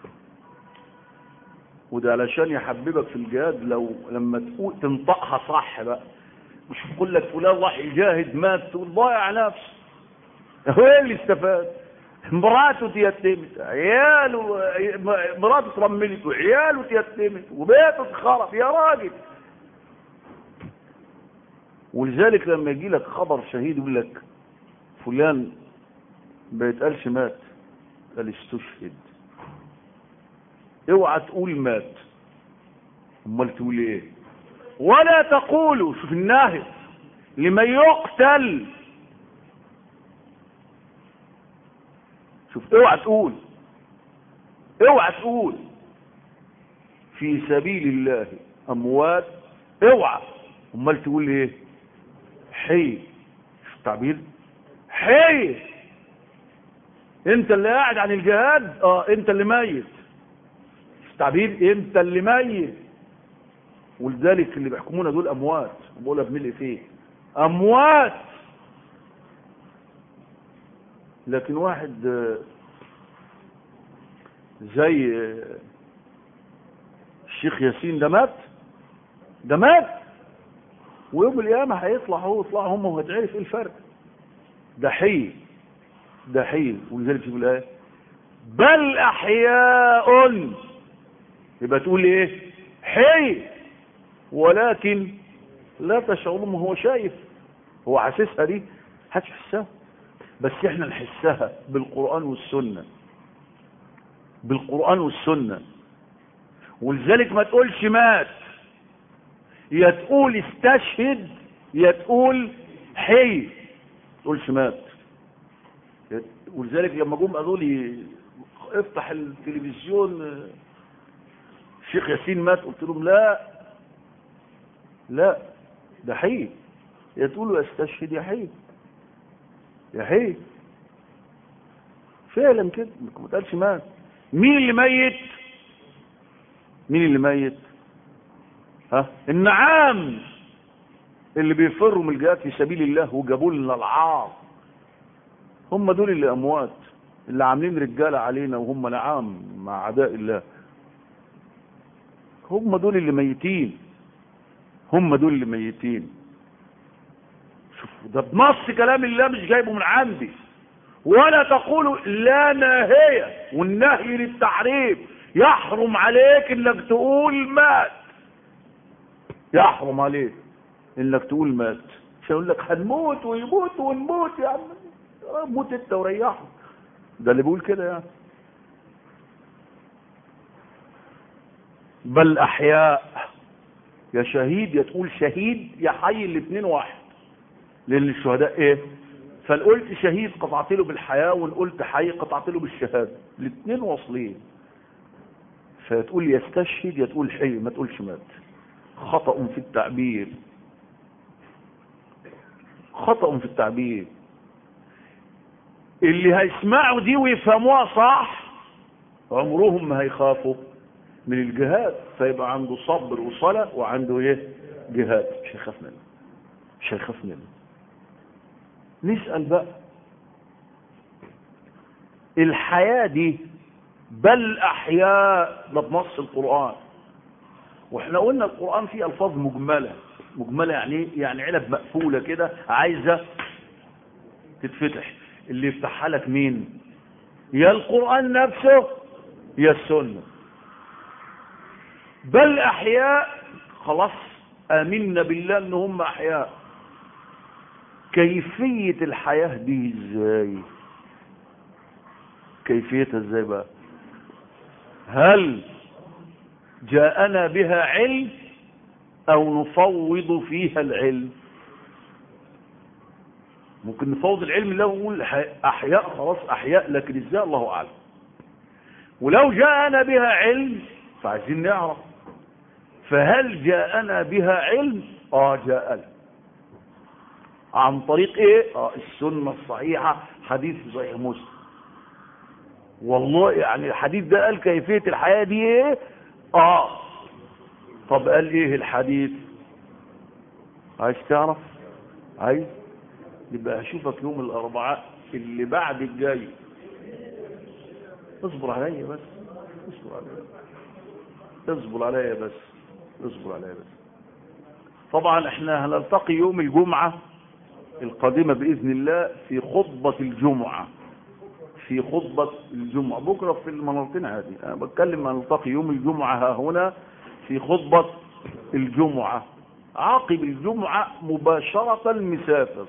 وده علشان يحببك في الجهاد لو لما تقول تنطقها صح بقى مش يقول لك فلان راح يجاهد مات تقول ضايع نفسه هو ايه اللي استفاد مراته تيتمت عياله مراته ترملت وعياله تيتمت وبيته اتخرب يا راجل ولذلك لما يجي لك خبر شهيد يقول لك فلان ما يتقالش مات قال استشهد اوعى تقول مات امال تقول ايه ولا تقولوا شوف الناهي لمن يقتل شوف اوعى تقول اوعى تقول في سبيل الله اموات اوعى امال تقول ايه حي شوف التعبير حي انت اللي قاعد عن الجهاد اه انت اللي ميت التعبير انت اللي ميت ولذلك اللي بيحكمونا دول اموات بقولها بملء فيه اموات لكن واحد زي الشيخ ياسين ده مات ده مات ويوم القيامة هيطلع هو يطلع هم وهتعرف ايه الفرق ده حي ده حي ولذلك يقول ايه بل احياء يبقى تقول ايه حي ولكن لا تشعر ما هو شايف هو حاسسها دي هتحسها بس احنا نحسها بالقرآن والسنة بالقرآن والسنة ولذلك ما تقولش مات يا تقول استشهد يا تقول حي تقولش مات ولذلك لما جم قالوا لي افتح التلفزيون الشيخ ياسين مات قلت لهم لا لا ده حي يا تقولوا استشهد يا حي يا حي فعلا كده ما تقالش مات مين اللي ميت مين اللي ميت ها النعام اللي بيفروا من الجهاد في سبيل الله وجابوا لنا العار هم دول اللي اموات اللي عاملين رجاله علينا وهم نعام مع اعداء الله هم دول اللي ميتين هم دول اللي ميتين شوف ده بنص كلام الله مش جايبه من عندي ولا تقولوا لا ناهية والنهي للتحريم يحرم عليك انك تقول مات يحرم عليك انك تقول مات مش هيقول لك هنموت ويموت ونموت يا عم موت انت وريحه ده اللي بيقول كده يعني بل احياء يا شهيد يا تقول شهيد يا حي الاثنين واحد لان الشهداء ايه فان قلت شهيد قطعت له بالحياة وان قلت حي قطعت له بالشهادة الاثنين واصلين فتقول يستشهد يا تقول حي ما تقولش مات خطأ في التعبير خطأ في التعبير اللي هيسمعوا دي ويفهموها صح عمرهم ما هيخافوا من الجهاد فيبقى عنده صبر وصلاة وعنده ايه جهاد مش هيخاف منه مش هيخاف منه نسأل بقى الحياة دي بل أحياء ده بنص القرآن واحنا قلنا القرآن فيه ألفاظ مجملة مجملة يعني ايه؟ يعني علب مقفولة كده عايزة تتفتح اللي يفتحها لك مين يا القرآن نفسه يا السنة بل أحياء خلاص آمنا بالله ان هم أحياء كيفية الحياة دي ازاي كيفيتها ازاي بقى هل جاءنا بها علم او نفوض فيها العلم ممكن نفوض العلم له ونقول احياء خلاص احياء لكن ازاي الله اعلم ولو جاءنا بها علم فعايزين نعرف فهل جاءنا بها علم اه جاءنا عن طريق ايه اه السنة الصحيحة حديث صحيح مسلم والله يعني الحديث ده قال كيفية الحياة دي ايه اه طب قال ايه الحديث عايز تعرف عايز يبقى اشوفك يوم الاربعاء اللي بعد الجاي اصبر عليا بس اصبر عليا اصبر عليا بس اصبر عليا بس طبعا احنا هنلتقي يوم الجمعة القادمة بإذن الله في خطبة الجمعة في خطبة الجمعة بكرة في المناطق هذه أنا بتكلم هنلتقي يوم الجمعة ها هنا في خطبة الجمعة عقب الجمعة مباشرة مسافر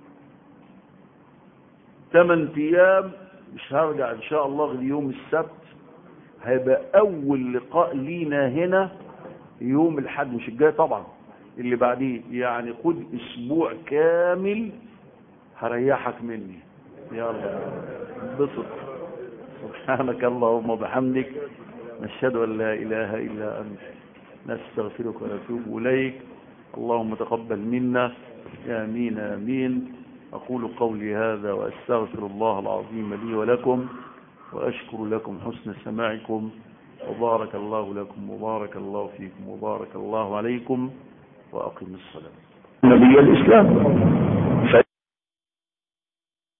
ثمان ايام مش هرجع ان شاء الله غير يوم السبت هيبقى اول لقاء لينا هنا يوم الحد مش الجاي طبعا اللي بعديه يعني خد اسبوع كامل هريحك مني يلا انبسط سبحانك اللهم وبحمدك نشهد ان لا اله الا انت نستغفرك ونتوب اليك اللهم تقبل منا امين امين اقول قولي هذا واستغفر الله العظيم لي ولكم واشكر لكم حسن سماعكم وبارك الله لكم وبارك الله فيكم وبارك الله عليكم وأقم الصلاة نبي الإسلام